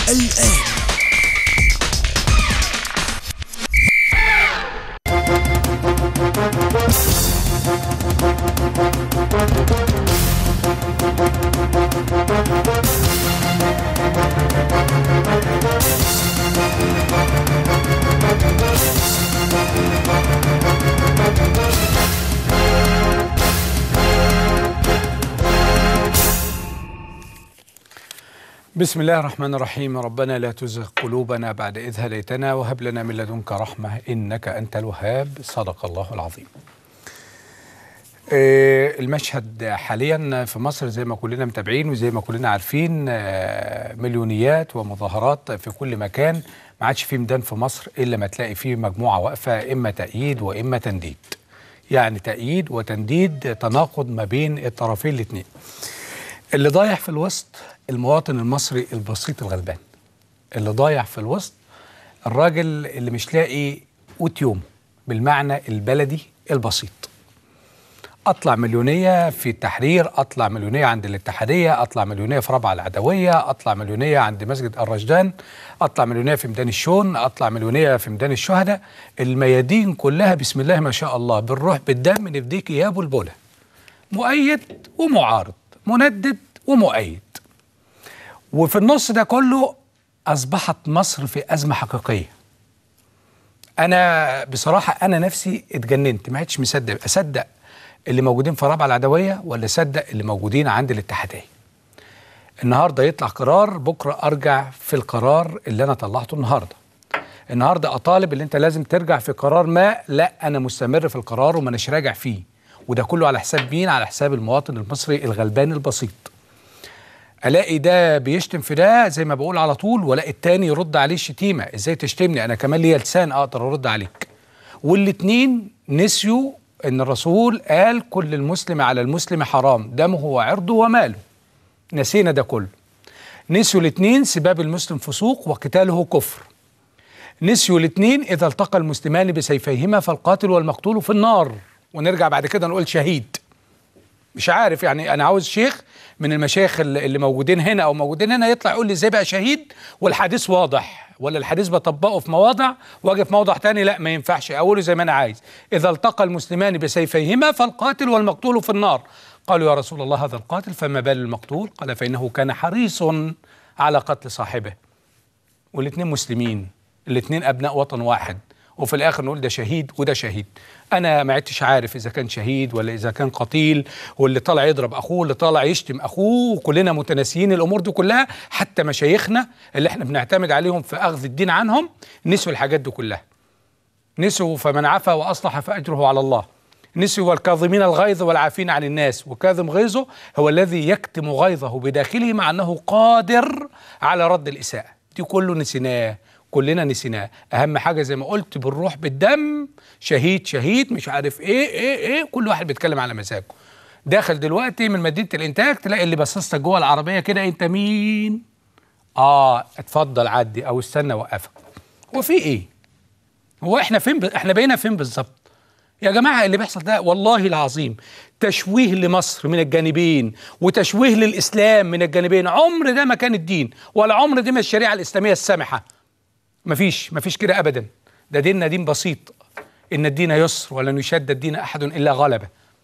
الآن بسم الله الرحمن الرحيم ربنا لا تزغ قلوبنا بعد إذ هديتنا وهب لنا من لدنك رحمة إنك أنت الوهاب صدق الله العظيم آه، المشهد حاليا في مصر زي ما كلنا متابعين وزي ما كلنا عارفين آه، مليونيات ومظاهرات في كل مكان ما عادش في ميدان في مصر إلا ما تلاقي فيه مجموعة واقفة إما تأييد وإما تنديد يعني تأييد وتنديد تناقض ما بين الطرفين الاثنين اللي ضايع في الوسط المواطن المصري البسيط الغلبان اللي ضايع في الوسط الراجل اللي مش لاقي قوت يوم بالمعنى البلدي البسيط اطلع مليونيه في التحرير اطلع مليونيه عند الاتحاديه اطلع مليونيه في ربع العدويه اطلع مليونيه عند مسجد الرشدان اطلع مليونيه في ميدان الشون اطلع مليونيه في ميدان الشهداء الميادين كلها بسم الله ما شاء الله بالروح بالدم نفديك يا ابو البوله مؤيد ومعارض مندد ومؤيد وفي النص ده كله اصبحت مصر في ازمه حقيقيه انا بصراحه انا نفسي اتجننت ما عدتش مصدق اصدق اللي موجودين في رابعه العدويه ولا اصدق اللي موجودين عند الاتحاديه النهارده يطلع قرار بكره ارجع في القرار اللي انا طلعته النهارده النهارده اطالب اللي انت لازم ترجع في قرار ما لا انا مستمر في القرار وما اناش راجع فيه وده كله على حساب مين على حساب المواطن المصري الغلبان البسيط الاقي ده بيشتم في ده زي ما بقول على طول والاقي التاني يرد عليه الشتيمه ازاي تشتمني انا كمان ليا لسان اقدر ارد عليك والاتنين نسيوا ان الرسول قال كل المسلم على المسلم حرام دمه وعرضه وماله نسينا ده كله نسيوا الاتنين سباب المسلم فسوق وقتاله كفر نسيوا الاتنين اذا التقى المسلمان بسيفيهما فالقاتل والمقتول في النار ونرجع بعد كده نقول شهيد مش عارف يعني انا عاوز شيخ من المشايخ اللي اللي موجودين هنا او موجودين هنا يطلع يقول لي ازاي بقى شهيد والحديث واضح ولا الحديث بطبقه في مواضع واجي في موضع تاني لا ما ينفعش اقوله زي ما انا عايز اذا التقى المسلمان بسيفيهما فالقاتل والمقتول في النار قالوا يا رسول الله هذا القاتل فما بال المقتول قال فانه كان حريص على قتل صاحبه والاثنين مسلمين الاثنين ابناء وطن واحد وفي الاخر نقول ده شهيد وده شهيد انا ما عدتش عارف اذا كان شهيد ولا اذا كان قتيل واللي طالع يضرب اخوه واللي طالع يشتم اخوه وكلنا متناسيين الامور دي كلها حتى مشايخنا اللي احنا بنعتمد عليهم في اخذ الدين عنهم نسوا الحاجات دي كلها نسوا فمن عفا واصلح فاجره على الله نسوا والكاظمين الغيظ والعافين عن الناس وكاظم غيظه هو الذي يكتم غيظه بداخله مع انه قادر على رد الاساءه دي كله نسيناه كلنا نسيناه اهم حاجه زي ما قلت بالروح بالدم شهيد شهيد مش عارف ايه ايه ايه كل واحد بيتكلم على مزاجه داخل دلوقتي من مدينه الانتاج تلاقي اللي باصصك جوه العربيه كده انت مين اه اتفضل عدي او استنى وقفك هو في ايه هو احنا فين ب... احنا بقينا فين بالظبط يا جماعه اللي بيحصل ده والله العظيم تشويه لمصر من الجانبين وتشويه للاسلام من الجانبين عمر ده ما كان الدين ولا عمر دي من الشريعه الاسلاميه السامحه مفيش مفيش كده ابدا ده ديننا دين بسيط ان الدين يسر ولن يشد الدين احد الا غلبه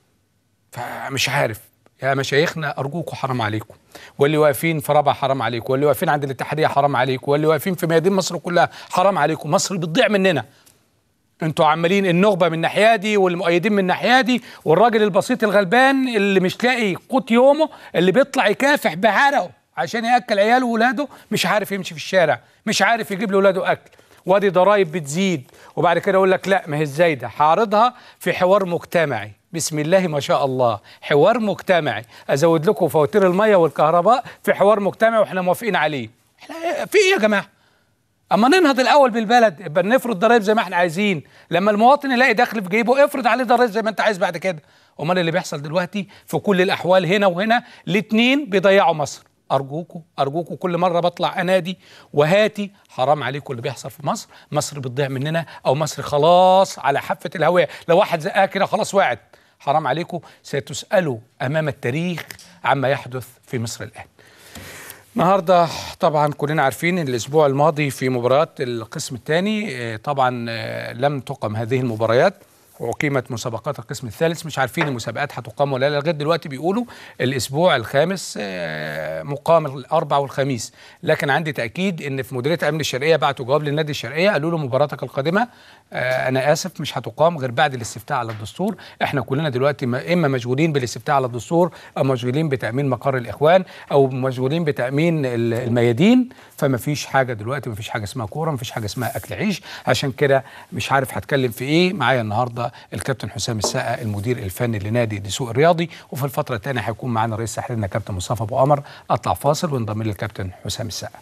فمش عارف يا مشايخنا ارجوكم حرام عليكم واللي واقفين في ربع حرام عليكم واللي واقفين عند الاتحاديه حرام عليكم واللي واقفين في ميادين مصر كلها حرام عليكم مصر بتضيع مننا انتوا عمالين النخبه من ناحيه دي والمؤيدين من ناحيه دي والراجل البسيط الغلبان اللي مش لاقي قوت يومه اللي بيطلع يكافح بعرقه عشان ياكل عياله واولاده مش عارف يمشي في الشارع مش عارف يجيب لاولاده اكل وادي ضرائب بتزيد وبعد كده يقول لك لا ما هي ازاي ده هعرضها في حوار مجتمعي بسم الله ما شاء الله حوار مجتمعي ازود لكم فواتير الميه والكهرباء في حوار مجتمعي واحنا موافقين عليه احنا في ايه يا جماعه اما ننهض الاول بالبلد يبقى نفرض ضرائب زي ما احنا عايزين لما المواطن يلاقي دخل في جيبه افرض عليه ضرائب زي ما انت عايز بعد كده امال اللي بيحصل دلوقتي في كل الاحوال هنا وهنا الاثنين بيضيعوا مصر ارجوكوا ارجوكوا كل مره بطلع انادي وهاتي حرام عليكم اللي بيحصل في مصر مصر بتضيع مننا او مصر خلاص على حافه الهويه لو واحد زقها كده خلاص وقعت حرام عليكم ستسالوا امام التاريخ عما يحدث في مصر الان النهارده طبعا كلنا عارفين ان الاسبوع الماضي في مباريات القسم الثاني طبعا آه، لم تقم هذه المباريات وأقيمت مسابقات القسم الثالث مش عارفين المسابقات هتقام ولا لا لغايه دلوقتي بيقولوا الاسبوع الخامس آه، مقام الاربع والخميس لكن عندي تاكيد ان في مديريه امن الشرقيه بعتوا جواب للنادي الشرقيه قالوا له مباراتك القادمه آه، انا اسف مش هتقام غير بعد الاستفتاء على الدستور احنا كلنا دلوقتي ما- اما مشغولين بالاستفتاء على الدستور او مشغولين بتامين مقر الاخوان او مشغولين بتامين ال- الميادين فما فيش حاجه دلوقتي ما فيش حاجه اسمها كوره ما فيش حاجه اسمها اكل عيش عشان كده مش عارف هتكلم في ايه معايا النهارده الكابتن حسام السقا المدير الفني لنادي دسوق الرياضي وفي الفتره الثانيه هيكون معانا رئيس تحريرنا كابتن مصطفى ابو قمر اطلع فاصل وانضم لي الكابتن حسام السقا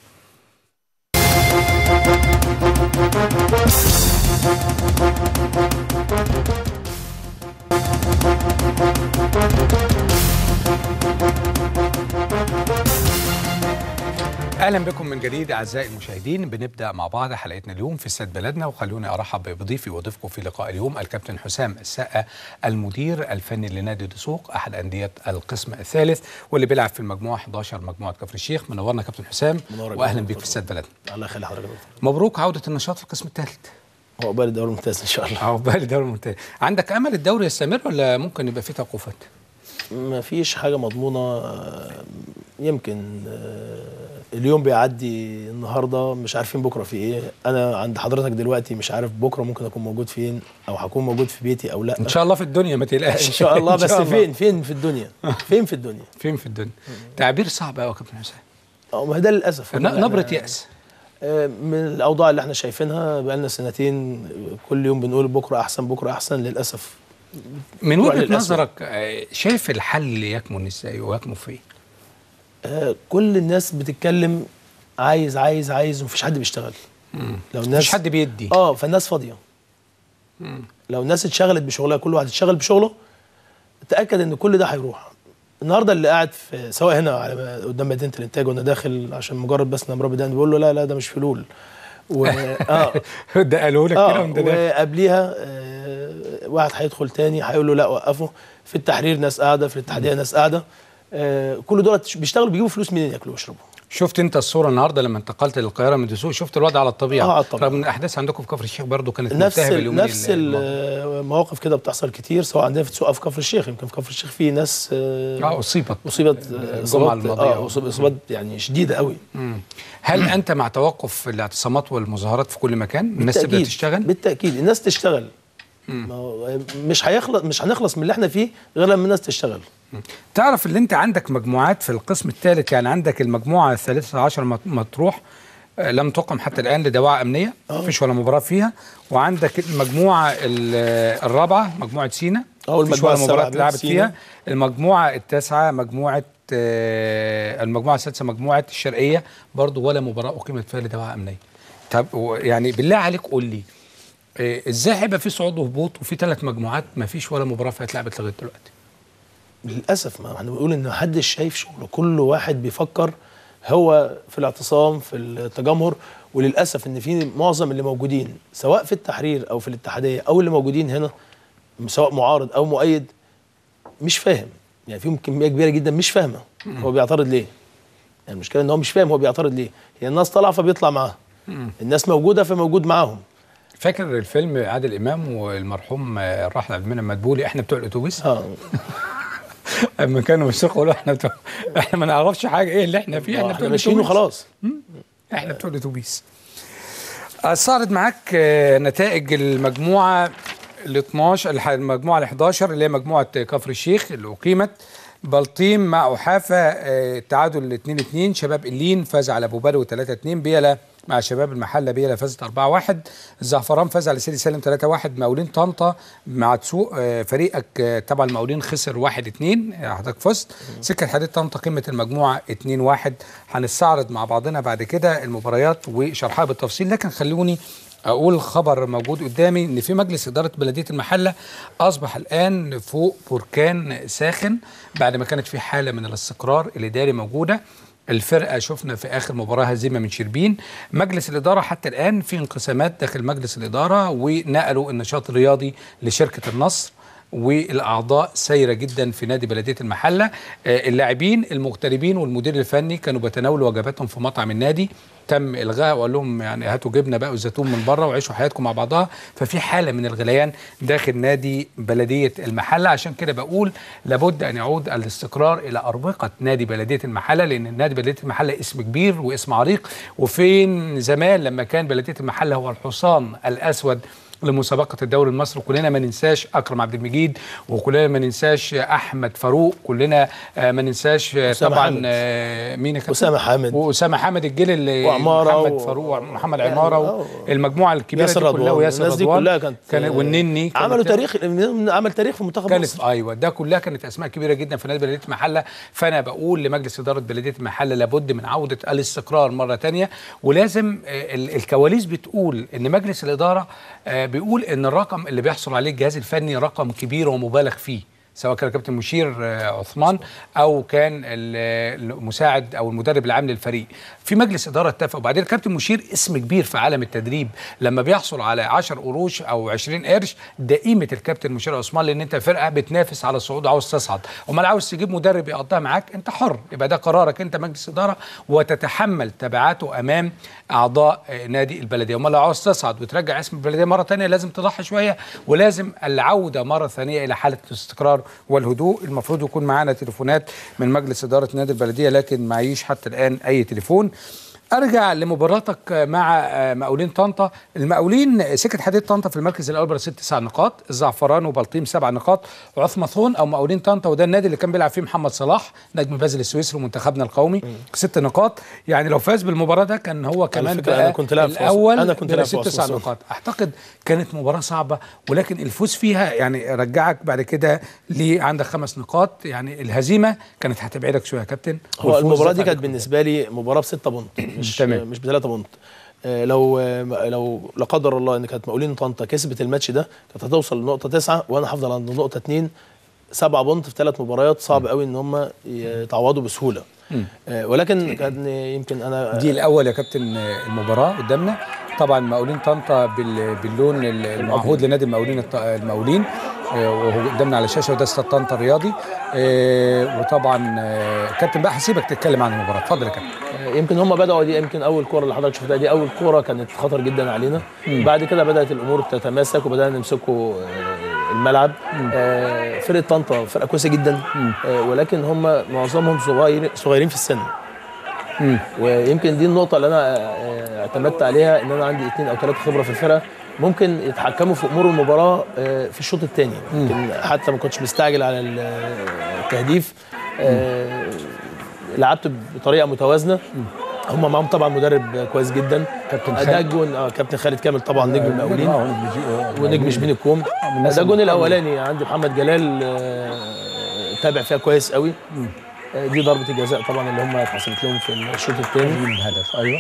اهلا بكم من جديد اعزائي المشاهدين بنبدا مع بعض حلقتنا اليوم في استاد بلدنا وخلوني ارحب بضيفي وضيفكم في لقاء اليوم الكابتن حسام السقا المدير الفني لنادي دسوق احد انديه القسم الثالث واللي بيلعب في المجموعه 11 مجموعه كفر الشيخ منورنا كابتن حسام منورك واهلا يا بيك دكتور. في استاد بلدنا الله يخلي حضرتك مبروك عوده النشاط في القسم الثالث هو قبل الدوري الممتاز ان شاء الله عقبال الدوري الممتاز عندك امل الدوري يستمر ولا ممكن يبقى فيه توقفات ما فيش حاجه مضمونه آه، يمكن آه، اليوم بيعدي النهارده مش عارفين بكره في ايه انا عند حضرتك دلوقتي مش عارف بكره ممكن اكون موجود فين او هكون موجود في بيتي او لا ان شاء الله في الدنيا ما تقلقش ان شاء الله إن بس شاء الله. فين فين في الدنيا فين في الدنيا فين في الدنيا تعبير صعب قوي يا كابتن حسام أو ما هي ده للاسف ن- نبره ياس آه، من الاوضاع اللي احنا شايفينها بقالنا سنتين آه، كل يوم بنقول بكره احسن بكره احسن للاسف من طبعاً وجهه للأسف. نظرك آه، شايف الحل يكمن ازاي ويكمن في ايه؟ آه، كل الناس بتتكلم عايز عايز عايز ومفيش حد بيشتغل لو الناس مفيش حد بيدي اه فالناس فاضيه لو الناس اتشغلت بشغلها كل واحد اتشغل بشغله تاكد ان كل ده هيروح النهارده اللي قاعد في سواء هنا على قدام مدينه الانتاج وانا داخل عشان مجرد بس انا مربي دقن بيقول له لا لا ده مش فلول و... اه ده قالوا لك كده اه وانت داخل. وقبليها آه واحد هيدخل تاني هيقول له لا وقفه في التحرير ناس قاعده في الاتحاديه ناس قاعده آه كل دول بيشتغلوا بيجيبوا فلوس منين ياكلوا ويشربوا شفت انت الصوره النهارده لما انتقلت للقاهره من دسوق شفت الوضع على الطبيعه اه، على الطبيعة. رغم ان الاحداث عندكم في كفر الشيخ برضو كانت نفس ملتهبه ال اليومين نفس ال- المواقف كده بتحصل كتير سواء عندنا في السوق او في كفر الشيخ يمكن في كفر الشيخ في ناس آه، اه اصيبت اصيبت الجمعة آه، اصابات الماضية. اه أصيب- اصابات يعني شديده قوي مم. هل انت مع توقف الاعتصامات والمظاهرات في كل مكان الناس تبدا بالتأكيد- تشتغل بالتاكيد الناس تشتغل ما هو مش هيخلص مش هنخلص من اللي احنا فيه غير لما الناس تشتغل تعرف اللي انت عندك مجموعات في القسم الثالث يعني عندك المجموعه الثالثه عشر مط- مطروح آه، لم تقم حتى الان لدواعي امنيه مفيش ولا مباراه فيها وعندك المجموعه ال- آه، الرابعه مجموعه سينا أو مفيش المجموعة ولا مباراه السابعة اتلعبت سينا. فيها المجموعه التاسعه مجموعه آه، المجموعه السادسه مجموعه الشرقيه برضو ولا مباراه اقيمت فيها لدواعي امنيه طب و- يعني بالله عليك قول لي آه، ازاي هيبقى في صعود وهبوط وفي ثلاث مجموعات ما فيش ولا مباراه فيها اتلعبت لغايه دلوقتي للاسف ما احنا بنقول ان محدش شايف شغله كل واحد بيفكر هو في الاعتصام في التجمهر وللاسف ان في معظم اللي موجودين سواء في التحرير او في الاتحاديه او اللي موجودين هنا سواء معارض او مؤيد مش فاهم يعني فيهم كميه كبيره جدا مش فاهمه هو بيعترض ليه يعني المشكله ان هو مش فاهم هو بيعترض ليه هي الناس طالعه فبيطلع معاها الناس موجوده فموجود معاهم فاكر الفيلم عادل امام والمرحوم آه، الراحل عبد المنعم مدبولي احنا بتوع الاتوبيس اه اما كانوا بيسوقوا يقولوا احنا بتوع احنا ما نعرفش حاجه ايه اللي احنا فيه احنا بتوع احنا ماشيين الاتوبيس وخلاص احنا بتوع الاتوبيس استعرض معاك آه، نتائج المجموعه ال 12 الح- المجموعه ال 11 اللي هي مجموعه كفر الشيخ اللي اقيمت بلطيم مع احافه آه، تعادل 2 2 شباب اللين فاز على ابو بدوي 3 2 بيلا مع شباب المحله بيلا فازت 4 1 الزعفران فاز على سيدي سالم 3 1 مقاولين طنطا مع تسوق آه، فريقك آه، تبع المقاولين خسر 1 2 حضرتك فزت سكه الحديد طنطا قمه المجموعه 2 1 هنستعرض مع بعضنا بعد كده المباريات وشرحها بالتفصيل لكن خلوني اقول خبر موجود قدامي ان في مجلس اداره بلديه المحله اصبح الان فوق بركان ساخن بعد ما كانت في حاله من الاستقرار الاداري موجوده الفرقه شفنا في اخر مباراه هزيمه من شربين مجلس الاداره حتى الان في انقسامات داخل مجلس الاداره ونقلوا النشاط الرياضي لشركه النصر والاعضاء سايره جدا في نادي بلديه المحله آه، اللاعبين المغتربين والمدير الفني كانوا بيتناولوا وجباتهم في مطعم النادي تم الغاء وقال لهم يعني هاتوا جبنه بقى وزيتون من بره وعيشوا حياتكم مع بعضها ففي حاله من الغليان داخل نادي بلديه المحله عشان كده بقول لابد ان يعود الاستقرار الى اربقه نادي بلديه المحله لان نادي بلديه المحله اسم كبير واسم عريق وفين زمان لما كان بلديه المحله هو الحصان الاسود لمسابقه الدوري المصري كلنا ما ننساش اكرم عبد المجيد وكلنا ما ننساش احمد فاروق كلنا آه، ما ننساش آه، أسامة طبعا حامد. آه، مين يا كابتن؟ أسامة حامد. واسامه حامد الجيل اللي وعمارة محمد و- فاروق ومحمد يعني عماره آه. والمجموعه الكبيره ياسر دي كلها رضوان وياسر الناس دي رضوان كلها كانت كان والنني كانت- عملوا تاريخ عمل تاريخ في منتخب كانت مصر ايوه ده كلها كانت اسماء كبيره جدا في نادي بلديه المحله فانا بقول لمجلس اداره بلديه المحله لابد من عوده الاستقرار مره تانية ولازم آه، ال- الكواليس بتقول ان مجلس الاداره آه، بيقول ان الرقم اللي بيحصل عليه الجهاز الفني رقم كبير ومبالغ فيه سواء كان كابتن مشير آه، عثمان او كان ال- المساعد او المدرب العام للفريق في مجلس اداره اتفق وبعدين كابتن مشير اسم كبير في عالم التدريب لما بيحصل على 10 قروش او 20 قرش ده قيمه الكابتن مشير عثمان لان انت فرقه بتنافس على الصعود وعاوز تصعد امال عاوز تجيب مدرب يقضيها معاك انت حر يبقى ده قرارك انت مجلس اداره وتتحمل تبعاته امام اعضاء آه، نادي البلديه امال لو عاوز تصعد وترجع اسم البلديه مره ثانيه لازم تضحي شويه ولازم العوده مره ثانيه الى حاله الاستقرار والهدوء المفروض يكون معانا تليفونات من مجلس اداره نادي البلديه لكن معيش حتى الان اي تليفون ارجع لمباراتك مع آه، مقاولين طنطا المقاولين سكه حديد طنطا في المركز الاول برصيد تسع نقاط الزعفران وبلطيم سبع نقاط عثمثون او مقاولين طنطا وده النادي اللي كان بيلعب فيه محمد صلاح نجم بازل السويسري ومنتخبنا القومي ست نقاط يعني لو فاز بالمباراه ده كان هو كمان فكرة بقى أنا كنت لاعب في وسط- الاول أنا كنت لاعب في برصيد وسط تسع وسط. نقاط اعتقد كانت مباراه صعبه ولكن الفوز فيها يعني رجعك بعد كده ليه عندك خمس نقاط يعني الهزيمه كانت هتبعدك شويه يا كابتن هو والفوز المباراه دفع دي كانت بك بالنسبه لي مباراه بستة بونت مش تمام. مش بثلاثة بونت آه، لو آه، لو لا قدر الله ان كانت مقاولين طنطا كسبت الماتش ده كانت هتوصل لنقطه تسعة وانا هفضل عند نقطه اتنين سبعة بونت في ثلاث مباريات صعب قوي ان هم يتعوضوا بسهوله آه، ولكن كان يمكن انا دي الاول يا كابتن آه، المباراه قدامنا طبعا مقاولين طنطا بال- باللون ال- المعهود لنادي المقاولين الط- المقاولين آه، وهو قدامنا على الشاشه وده استاد طنطا الرياضي آه، وطبعا آه، كابتن بقى هسيبك تتكلم عن المباراه اتفضل يا كابتن يمكن هم بداوا دي يمكن اول كوره اللي حضرتك شفتها دي اول كوره كانت خطر جدا علينا بعد كده بدات الامور تتماسك وبدانا نمسكوا آه، الملعب آه، فرقه طنطا فرقه كويسه جدا آه، ولكن هم معظمهم صغير صغيرين في السن مم. ويمكن دي النقطه اللي انا آه، اعتمدت عليها ان انا عندي اثنين او ثلاثه خبره في الفرقه ممكن يتحكموا في امور المباراه آه، في الشوط الثاني يمكن حتى ما كنتش مستعجل على ال- التهديف آه، لعبت بطريقه متوازنه هم معاهم طبعا مدرب كويس جدا كابتن ده خالد. الجون اه كابتن خالد كامل طبعا نجم المقاولين آه، نجم الجي- آه، ونجم شبين الكوم من الناس ده الجون المحترمة. الاولاني عندي محمد جلال آه، تابع فيها كويس قوي آه، دي ضربه الجزاء طبعا اللي هم اتحسبت لهم في الشوط الثاني من الهدف ايوه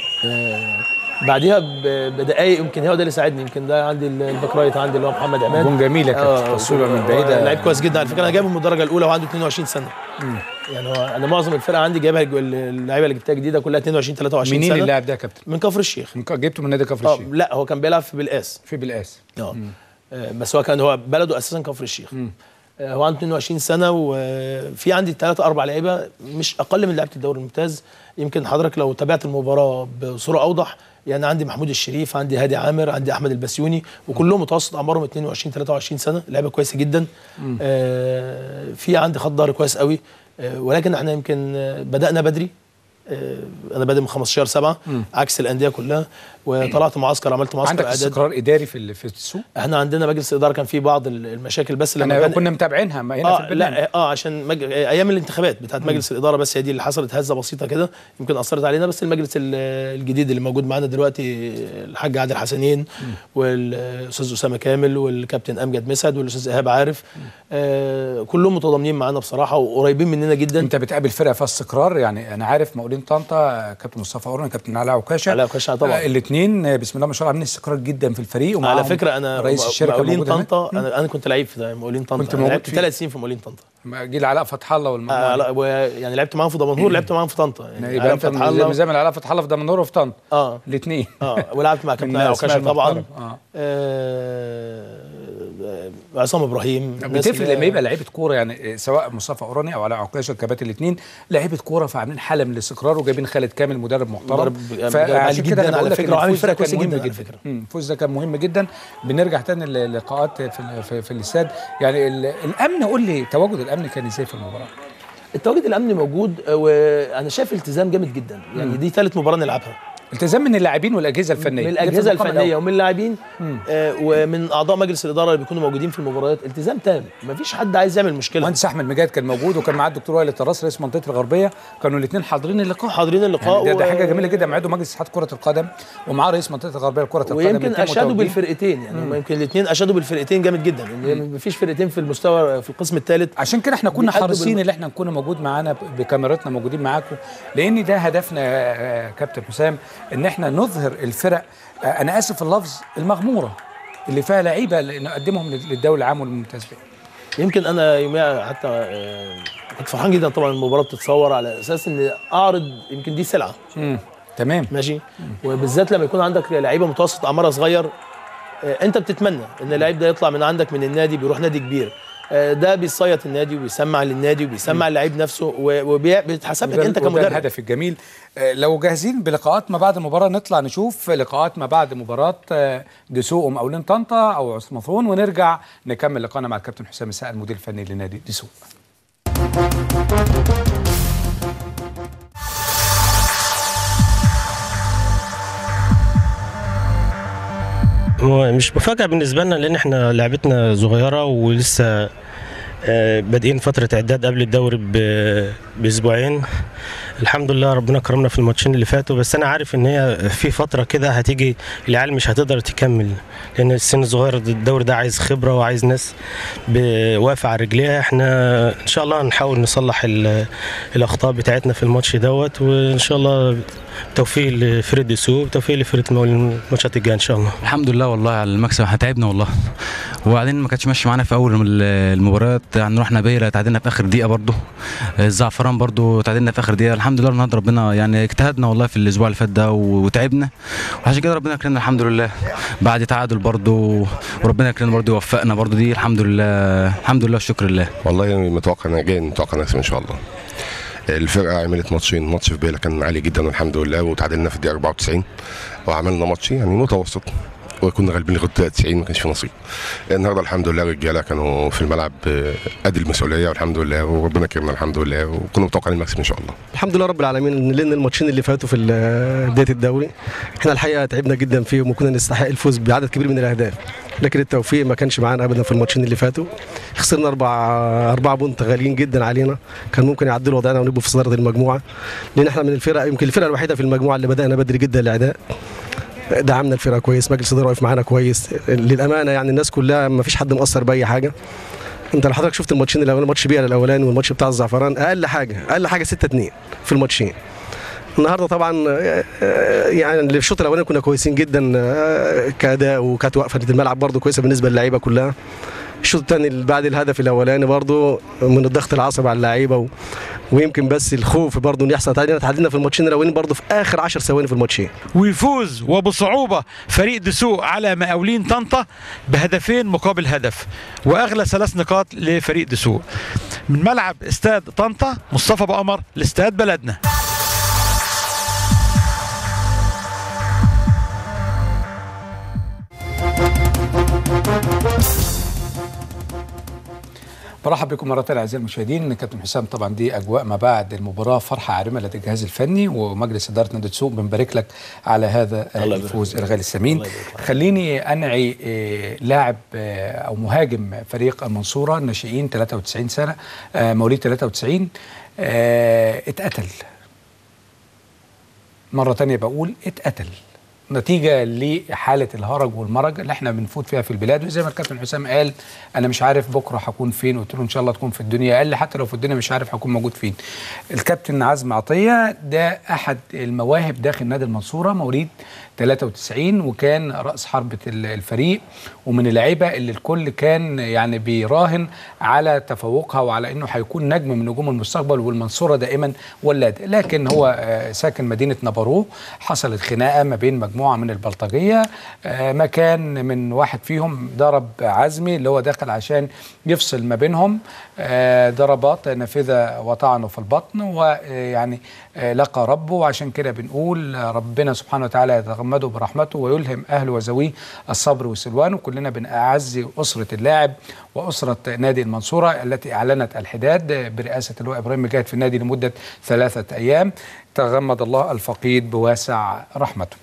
بعديها ب- بدقائق يمكن هو ده اللي ساعدني يمكن ده عندي ال- الباك رايت عندي اللي هو محمد عماد جون جميل يا كابتن آه، تصويره من هو بعيده لعيب كويس جدا على فكره انا جايبه من الدرجه الاولى وعنده 22 سنه يعني هو انا معظم الفرقه عندي جايبها الج- اللعيبه اللي جبتها جديده كلها 22 23 منين سنه اللاعب ده يا كابتن؟ من كفر الشيخ من ك- جبته من نادي كفر اه الشيخ لا هو كان بيلعب في بالقاس في بالقاس اه آه، بس هو كان هو بلده اساسا كفر الشيخ آه، هو عنده 22 سنه وفي عندي ثلاثة اربع لعيبه مش اقل من لعيبه الدوري الممتاز يمكن حضرتك لو تابعت المباراه بصوره اوضح يعني عندي محمود الشريف عندي هادي عامر عندي احمد البسيوني وكلهم متوسط اعمارهم 22 23 سنه لعيبه كويسه جدا آه في عندي خط ظهر كويس قوي آه ولكن احنا يمكن آه، بدانا بدري آه، انا بادئ من 15 7 عكس الانديه كلها وطلعت معسكر عملت معسكر عندك اعداد استقرار اداري في ال- في السوق احنا عندنا مجلس اداره كان فيه بعض ال- المشاكل بس لما انا كان كنا متابعينها ما هنا في اه البرنامج لا اه عشان مج... ايام الانتخابات بتاعت مجلس الاداره بس هي دي اللي حصلت هزه بسيطه كده يمكن اثرت علينا بس المجلس ال- الجديد اللي موجود معانا دلوقتي الحاج عادل حسنين والاستاذ اسامه كامل والكابتن امجد مسعد والاستاذ ايهاب عارف آه كلهم متضامنين معانا بصراحه وقريبين مننا جدا انت بتقابل فرقه فيها استقرار يعني انا عارف مقاولين طنطا كابتن مصطفى قرن كابتن علاء عكاشه علاء عكاشة طبعا. الاثنين بسم الله ما شاء الله عاملين استقرار جدا في الفريق ومعاهم على فكره انا رئيس الشركه مقاولين موجود هناك. طنطا انا انا كنت لعيب في مقاولين طنطا كنت أنا موجود لعبت فيه. ثلاث سنين في مقاولين طنطا جيل علاء فتح الله والمجموعه آه دي. لا ويعني لعبت معاهم في دمنهور لعبت معاهم في طنطا يعني يبقى علاء انت فتح الله زي ما علاء فتح الله في دمنهور وفي طنطا اه الاثنين اه ولعبت مع كابتن من علاء الأسماء عكاشة طبعا المحترمة. آه. آه آه، عصام ابراهيم الناس بتفرق اللي- لما يبقى لعيبه كوره يعني سواء مصطفى اوراني او علاء عكاشه الكباتن الاثنين لعيبه كوره فعاملين حاله من الاستقرار وجايبين خالد كامل مدرب محترم مدرب- مدرب فعشان عالي كده جداً انا بقول على لك فكرة إن وعامل الفوز ده فرقة كويسة كان مهم جداً على جدا فكرة. مم، الفوز ده كان مهم جدا بنرجع تاني للقاءات في ال- في, في الاستاد يعني ال- الامن قول لي تواجد الامن كان ازاي في المباراه التواجد الامني موجود آه، وانا شايف التزام جامد جدا يعني دي ثالث مباراه نلعبها التزام من اللاعبين والاجهزه الفنيه من دي في الاجهزه المقام الفنيه الأول. ومن اللاعبين آه ومن اعضاء مجلس الاداره اللي بيكونوا موجودين في المباريات التزام تام مفيش حد عايز يعمل مشكله مهندس احمد مجاد كان موجود وكان معاه الدكتور وائل الطراس رئيس منطقه الغربيه كانوا الاثنين حاضرين اللقاء حاضرين اللقاء يعني ده, ده و- حاجه جميله جدا معاه مجلس اتحاد كره القدم ومعاه رئيس منطقه الغربيه لكره القدم ويمكن الاتنين اشادوا متواجدين. بالفرقتين يعني هم يمكن الاثنين اشادوا بالفرقتين جامد جدا ان مفيش فرقتين في المستوى في القسم الثالث عشان كده احنا كنا بيأدوا حريصين بالم- ان احنا نكون موجود معانا ب- بكاميراتنا موجودين معاكم لان ده هدفنا يا كابتن حسام ان احنا نظهر الفرق آه، انا اسف في اللفظ المغموره اللي فيها لعيبه اللي نقدمهم لل- للدوري العام والممتاز به يمكن انا يوميها حتى آه، كنت فرحان جدا طبعا المباراه بتتصور على اساس ان اعرض يمكن دي سلعه مم. تمام ماشي وبالذات لما يكون عندك لعيبه متوسط اعمارها صغير آه، انت بتتمنى ان اللعيب ده يطلع من عندك من النادي بيروح نادي كبير آه، ده بيصيط النادي وبيسمع للنادي وبيسمع اللعيب نفسه وبيتحسب لك وده- انت وده كمدرب الهدف الجميل آه، لو جاهزين بلقاءات ما بعد المباراه نطلع نشوف لقاءات ما بعد مباراه آه، دسوق مقاولين طنطا او عثمانفون ونرجع نكمل لقاءنا مع الكابتن حسام السقا المدير الفني لنادي دسوق هو مش مفاجأة بالنسبة لنا لأن احنا لعبتنا صغيرة ولسه آه، بادئين فترة إعداد قبل الدوري ب- بأسبوعين الحمد لله ربنا كرمنا في الماتشين اللي فاتوا بس أنا عارف إن هي في فترة كده هتيجي العيال مش هتقدر تكمل لأن السن الصغير الدوري ده عايز خبرة وعايز ناس ب- واقفة على رجليها احنا إن شاء الله هنحاول نصلح ال- الأخطاء بتاعتنا في الماتش دوت وإن شاء الله توفيق لفريق دسوق وتوفيق لفريق المقاولين الماتشات الجايه ان شاء الله الحمد لله والله على المكسب احنا تعبنا والله وبعدين ما كانتش ماشيه معانا في اول ال- المباريات يعني رحنا بيرة تعادلنا في اخر دقيقه برضو الزعفران برضو تعادلنا في اخر دقيقه الحمد لله النهارده ربنا يعني اجتهدنا والله في الاسبوع اللي فات ده و- وتعبنا وعشان كده ربنا كرمنا الحمد لله بعد تعادل برضو وربنا كرمنا برضو يوفقنا برضو دي الحمد لله الحمد لله والشكر لله والله متوقع انا جاي متوقع نكسب ان شاء الله الفرقه عملت ماتشين ماتش في بيلا كان عالي جدا والحمد لله وتعادلنا في الدقيقه 94 وعملنا ماتش يعني متوسط وكنا غالبين لغايه 90 ما كانش في نصيب النهارده الحمد لله الرجاله كانوا في الملعب آه، قد المسؤوليه والحمد لله وربنا كرمنا الحمد لله وكنا متوقعين المكسب ان شاء الله الحمد لله رب العالمين لان الماتشين اللي فاتوا في ال- بدايه الدوري احنا الحقيقه تعبنا جدا فيهم وكنا نستحق الفوز بعدد كبير من الاهداف لكن التوفيق ما كانش معانا ابدا في الماتشين اللي فاتوا خسرنا اربع اربع بونت غاليين جدا علينا كان ممكن يعدلوا وضعنا ونبقوا في صداره المجموعه لان احنا من الفرق يمكن الفرقه الوحيده في المجموعه اللي بدانا بدري جدا الاعداء دعمنا الفرقه كويس مجلس الاداره واقف معانا كويس للامانه يعني الناس كلها ما فيش حد مقصر باي حاجه انت لو حضرتك شفت الماتشين الاولاني ماتش بيها الاولاني والماتش بتاع الزعفران اقل حاجه اقل حاجه 6 2 في الماتشين النهارده طبعا آه، آه، يعني اللي في الشوط الاولاني كنا كويسين جدا آه، كاداء وكانت وقفه الملعب برضه كويسه بالنسبه للعيبه كلها الشوط الثاني اللي بعد الهدف الاولاني برضه من الضغط العصبي على اللعيبه و... ويمكن بس الخوف برضه ان يحصل تعادل تعادلنا في الماتشين الاولانيين برضه في اخر 10 ثواني في الماتشين ويفوز وبصعوبة فريق دسوق على مقاولين طنطا بهدفين مقابل هدف وأغلى ثلاث نقاط لفريق دسوق من ملعب استاد طنطا مصطفى بقمر لاستاد بلدنا برحب بكم مرة تانية أعزائي المشاهدين كابتن حسام طبعا دي أجواء ما بعد المباراة فرحة عارمة لدى الجهاز الفني ومجلس إدارة نادي دسوق بنبارك لك على هذا الله يبارك الفوز فيك. الغالي الثمين الله يبارك فيك. خليني أنعي آه، لاعب آه، أو مهاجم فريق المنصورة الناشئين 93 سنة آه، مواليد 93 آه، اتقتل مرة تانية بقول اتقتل نتيجة لحالة الهرج والمرج اللي احنا بنفوت فيها في البلاد وزي ما الكابتن حسام قال انا مش عارف بكرة هكون فين قلت له ان شاء الله تكون في الدنيا قال لي حتى لو في الدنيا مش عارف هكون موجود فين الكابتن عزمي عطية ده احد المواهب داخل نادي المنصورة مواليد 93 وكان رأس حربة ال- الفريق ومن اللعيبة اللي الكل كان يعني بيراهن على تفوقها وعلى انه هيكون نجم من نجوم المستقبل والمنصورة دائما ولاد لكن هو آه، ساكن مدينة نابارو حصلت خناقة ما بين مجموعة مجموعه من البلطجيه آه، مكان من واحد فيهم ضرب عزمي اللي هو داخل عشان يفصل ما بينهم آه، ضربات نافذه وطعنه في البطن ويعني لقى ربه وعشان كده بنقول آه، ربنا سبحانه وتعالى يتغمده برحمته ويلهم اهله وذويه الصبر والسلوان وكلنا بنعزي اسره اللاعب واسره نادي المنصوره التي اعلنت الحداد برئاسه اللواء ابراهيم مجاهد في النادي لمده ثلاثه ايام تغمد الله الفقيد بواسع رحمته.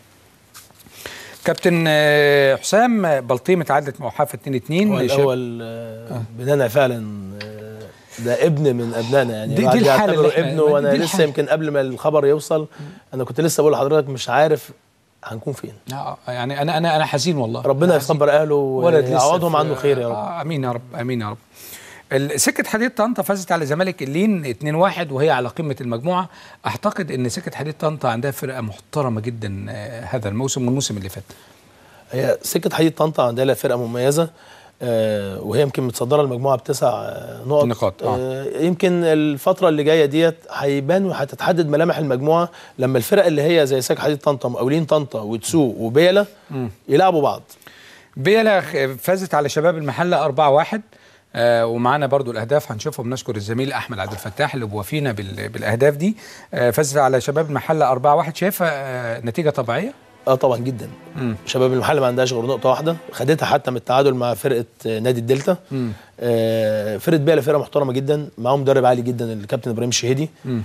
كابتن آه، حسام بلطيم اتعادلت مع وحافه 2 2 هو الاول آه، بنانا فعلا آه، ده ابن من ابنائنا يعني دي- دي الواحد الحالة اللي يعتبره إحنا- ابنه وانا دي لسه الحالة. يمكن قبل ما الخبر يوصل انا كنت لسه بقول لحضرتك مش عارف هنكون فين آه، يعني انا انا انا حزين والله ربنا أنا حزين. يصبر اهله ولد لسه ويعوضهم في- عنه خير يا رب آه امين يا رب امين يا رب ال- سكه حديد طنطا فازت على زمالك اللين 2-1 وهي على قمه المجموعه اعتقد ان سكه حديد طنطا عندها فرقه محترمه جدا آه، هذا الموسم والموسم اللي فات هي سكه حديد طنطا عندها لها فرقه مميزه آه، وهي يمكن متصدره المجموعه بتسع آه، نقط نقاط، آه. آه، يمكن الفتره اللي جايه ديت هيبان وهتتحدد ملامح المجموعه لما الفرق اللي هي زي سكه حديد طنطا مقاولين طنطا وتسوق وبيلا يلعبوا بعض بيلا خ- فازت على شباب المحله 4-1 آه ومعانا برضو الاهداف هنشوفهم نشكر الزميل احمد عبد الفتاح اللي بوافينا بال- بالاهداف دي آه فازت على شباب المحله 4-1 شايفها آه نتيجه طبيعيه اه طبعا جدا مم. شباب المحل ما عندهاش غير نقطه واحده خدتها حتى من التعادل مع فرقه آه، نادي الدلتا مم. آه فرقه بيلا فرقه محترمه جدا معاهم مدرب عالي جدا الكابتن ابراهيم الشهيدي مم.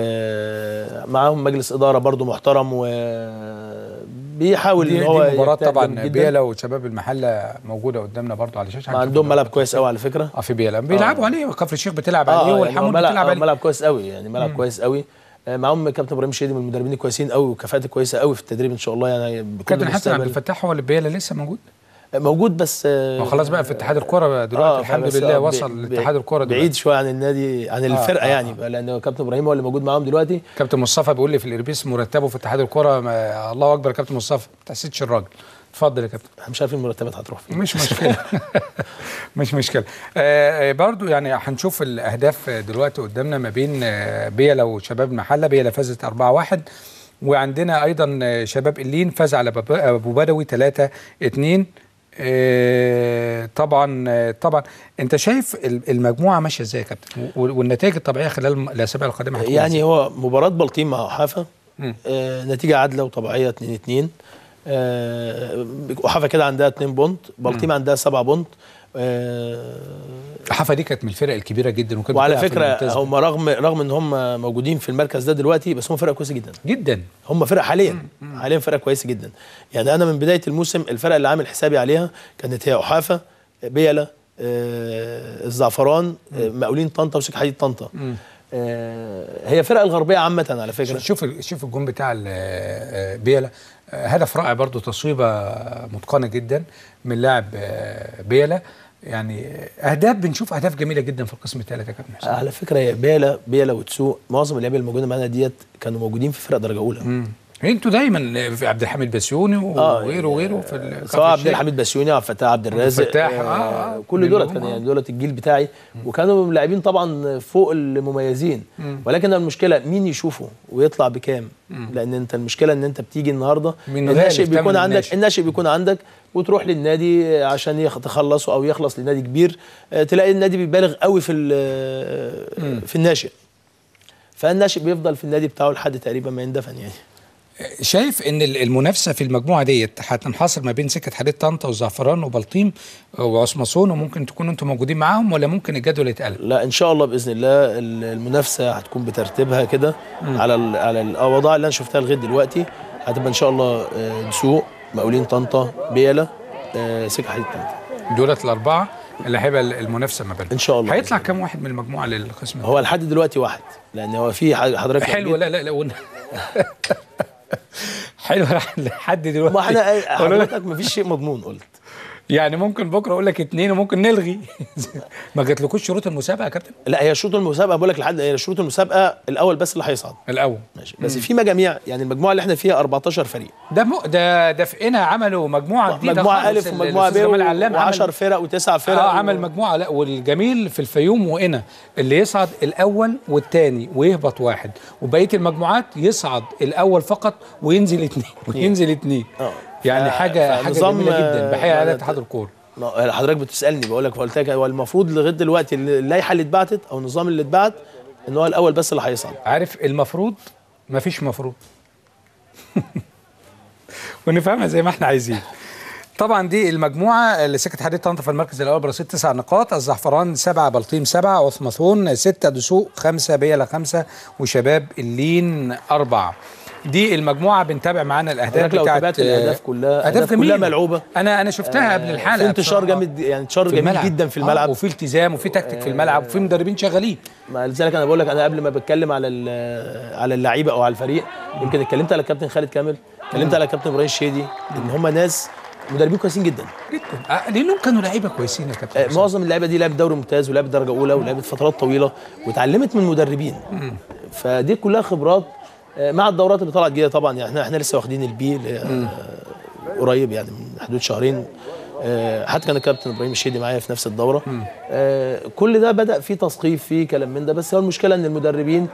آه معاهم مجلس اداره برضو محترم وبيحاول دي, ان هو دي مباراه يجتهد طبعا جامد جداً. بيلا وشباب المحله موجوده قدامنا برضو على الشاشه ما عندهم ملعب كويس قوي على فكره اه في بيلا بيلعبوا عليه كفر الشيخ بتلعب عليه يعني هو والحمود ملعب, بتلعب آه، عليه ملعب كويس قوي يعني ملعب كويس قوي آه، معاهم كابتن ابراهيم الشهيدي من المدربين الكويسين قوي وكفاءته كويسه قوي في التدريب ان شاء الله يعني بكل كابتن حسن عبد المستقبل. الفتاح هو اللي بيلا لسه موجود موجود بس آه، ما خلاص بقى في اتحاد الكوره دلوقتي آه، الحمد بس لله آه، وصل بي- لاتحاد الكوره بعيد دلوقتي شويه عن النادي عن الفرقه آه، يعني آه. بقى لان كابتن ابراهيم هو اللي موجود معاهم دلوقتي كابتن مصطفى بيقول لي في الاربيس مرتبه في اتحاد الكوره ما- الله اكبر يا كابتن مصطفى ما تحسدش الراجل اتفضل يا كابتن احنا مش عارفين المرتبات هتروح فين مش مشكله مش مشكله آه آه، برضو يعني هنشوف الاهداف دلوقتي قدامنا ما بين آه بيلا وشباب المحله بيلا فازت 4-1 وعندنا ايضا آه، شباب اللين فاز على باب- ابو بدوي 3-2 آه طبعا آه طبعا انت شايف ال- المجموعه ماشيه ازاي يا كابتن و- والنتائج الطبيعيه خلال الم- الاسابيع القادمه هتكون يعني إزاي؟ هو مباراه بلطيم مع حافه مم. آه نتيجه عادله وطبيعيه 2 2 آه وحافه كده عندها 2 بونت بلطيم عندها 7 بونت آه حفا دي كانت من الفرق الكبيره جدا وكانت وعلى بتلعب في فكره الممتاز هم رغم رغم ان هم موجودين في المركز ده دلوقتي بس هم فرقه كويسه جدا جدا هم فرقه حاليا حاليا فرقه كويسه جدا يعني انا من بدايه الموسم الفرقه اللي عامل حسابي عليها كانت هي احافه بيلا آه الزعفران آه مقاولين طنطا وسك حديد طنطا آه هي فرق الغربيه عامه على فكره شوف شوف الجون بتاع ال- آه، بيلا آه، هدف رائع برضو تصويبه متقنه جدا من لاعب آه، بيلا يعني اهداف بنشوف اهداف جميله جدا في القسم الثالث يا كابتن حسين على فكره هي بيلا بيلا وتسوق معظم اللعيبه الموجوده معانا ديت كانوا موجودين في فرق درجه اولى مم. انتوا دايما في عبد الحميد بسيوني وغيره وغيره في ال- سواء كفر عبد الشيخ. الحميد بسيوني عبد الفتاح عبد الرازق الفتاح، آه آه، آه. كل دولت كلهم، كان آه. يعني دولت الجيل بتاعي وكانوا لاعبين طبعا فوق المميزين ولكن المشكله مين يشوفه ويطلع بكام لان انت المشكله ان انت بتيجي النهارده من الناشئ غالب بيكون تمن عندك الناشئ. الناشئ بيكون عندك وتروح للنادي عشان يخ- تخلصه او يخلص لنادي كبير آه، تلاقي النادي بيبالغ قوي في ال- في الناشئ فالناشئ بيفضل في النادي بتاعه لحد تقريبا ما يندفن يعني شايف ان ال- المنافسه في المجموعه ديت هتنحصر ما بين سكه حديد طنطا والزعفران وبلطيم وعصمصون وممكن تكونوا انتم موجودين معاهم ولا ممكن الجدول يتقلب لا ان شاء الله باذن الله ال- المنافسه هتكون بترتيبها كده على ال على الاوضاع اللي انا شفتها لغايه دلوقتي هتبقى ان شاء الله آه، دسوق مقاولين طنطا بيلا آه، سكه حديد طنطا دولت الاربعه اللي هيبقى المنافسه ما بينهم ان شاء الله هيطلع كام واحد من المجموعه للقسم ده؟ هو لحد دلوقتي واحد لان هو في ح- حضرتك حلو لا لا لا ون... حلو لحد دلوقتي ما احنا قولوا لنا- حضرتك ما فيش شيء مضمون قلت يعني ممكن بكره اقول لك اتنين وممكن نلغي ما جاتلكوش شروط المسابقه يا كابتن لا هي شروط المسابقه بقول لك لحد هي شروط المسابقه الاول بس اللي هيصعد الاول ماشي بس في مجاميع يعني المجموعه اللي احنا فيها 14 فريق ده م... ده ده في هنا عملوا مجموعه جديده مجموعه خالص. الف ومجموعه ب الأستاذ جمال علام عمل- و10 فرق وتسع فرق اه عمل مجموعه لا والجميل في الفيوم وقنا اللي يصعد الاول والثاني ويهبط واحد وبقيه المجموعات يصعد الاول فقط وينزل اثنين وينزل اثنين اه يعني ف- حاجه حاجه فنظام، جميله جدا آه، بحيي على ما- اتحاد الكوره ما- حضرتك بتسالني بقول لك قلت لك هو المفروض لغايه دلوقتي اللائحه اللي اتبعتت او النظام اللي اتبعت ان هو الاول بس اللي هيصعد عارف المفروض مفيش مفروض ونفهمها زي ما احنا عايزين طبعا دي المجموعه اللي سكت حديد طنطا في المركز الاول برصيد تسع نقاط الزعفران سبعه بلطيم سبعه عثمثون سته دسوق خمسه بيلا خمسه وشباب اللين اربعه دي المجموعه بنتابع معانا الاهداف حضرتك لو بتاعت تابعت الأهداف كلها- اهداف أهداف كلها جميله ملعوبة. انا انا شفتها قبل الحلقه في انتشار بصراحة. جامد يعني انتشار في جميل الملعب. جدا في آه، الملعب وفي التزام وفي تكتيك في الملعب وفي مدربين شغالين ما لذلك انا بقول لك انا قبل ما بتكلم على ال- على اللعيبه او على الفريق يمكن اتكلمت على الكابتن خالد كامل اتكلمت على الكابتن ابراهيم الشيدي ان هم ناس مدربين كويسين جدا جدا آه، لانهم كانوا لعيبه كويسين يا كابتن آه، حسام. معظم اللعيبه دي لعبت دوري ممتاز ولعبت درجه اولى ولعبت فترات طويله واتعلمت من مدربين فدي كلها خبرات آه، مع الدورات اللي طلعت جديده طبعا يعني احنا احنا لسه واخدين البي اللي هي، آه، قريب يعني من حدود شهرين آه، حتى كان الكابتن ابراهيم الشيدي معايا في نفس الدوره آه، كل ده بدا فيه تثقيف فيه كلام من ده بس هو المشكله ان المدربين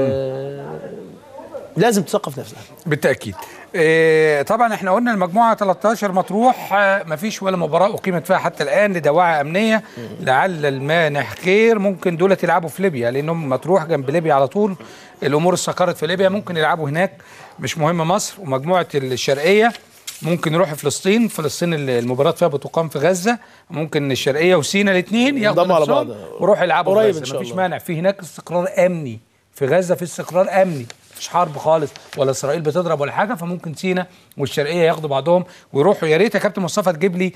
آه، لازم تثقف نفسها بالتاكيد إيه طبعا احنا قلنا المجموعه 13 مطروح آه، مفيش ولا مباراه اقيمت فيها حتى الان لدواعي امنيه لعل المانح خير ممكن دول يلعبوا في ليبيا لانهم مطروح جنب ليبيا على طول الامور استقرت في ليبيا ممكن يلعبوا هناك مش مهم مصر ومجموعه الشرقيه ممكن يروحوا فلسطين فلسطين المباراه فيها بتقام في غزه ممكن الشرقيه وسينا الاثنين ياخدوا ينضموا على نفسهم بعض. ويروحوا يلعبوا في قريب غزة. إن شاء مفيش الله. مانع في هناك استقرار امني في غزه في استقرار امني مش حرب خالص ولا اسرائيل بتضرب ولا حاجه فممكن سينا والشرقيه ياخدوا بعضهم ويروحوا يا ريت يا كابتن مصطفى تجيب لي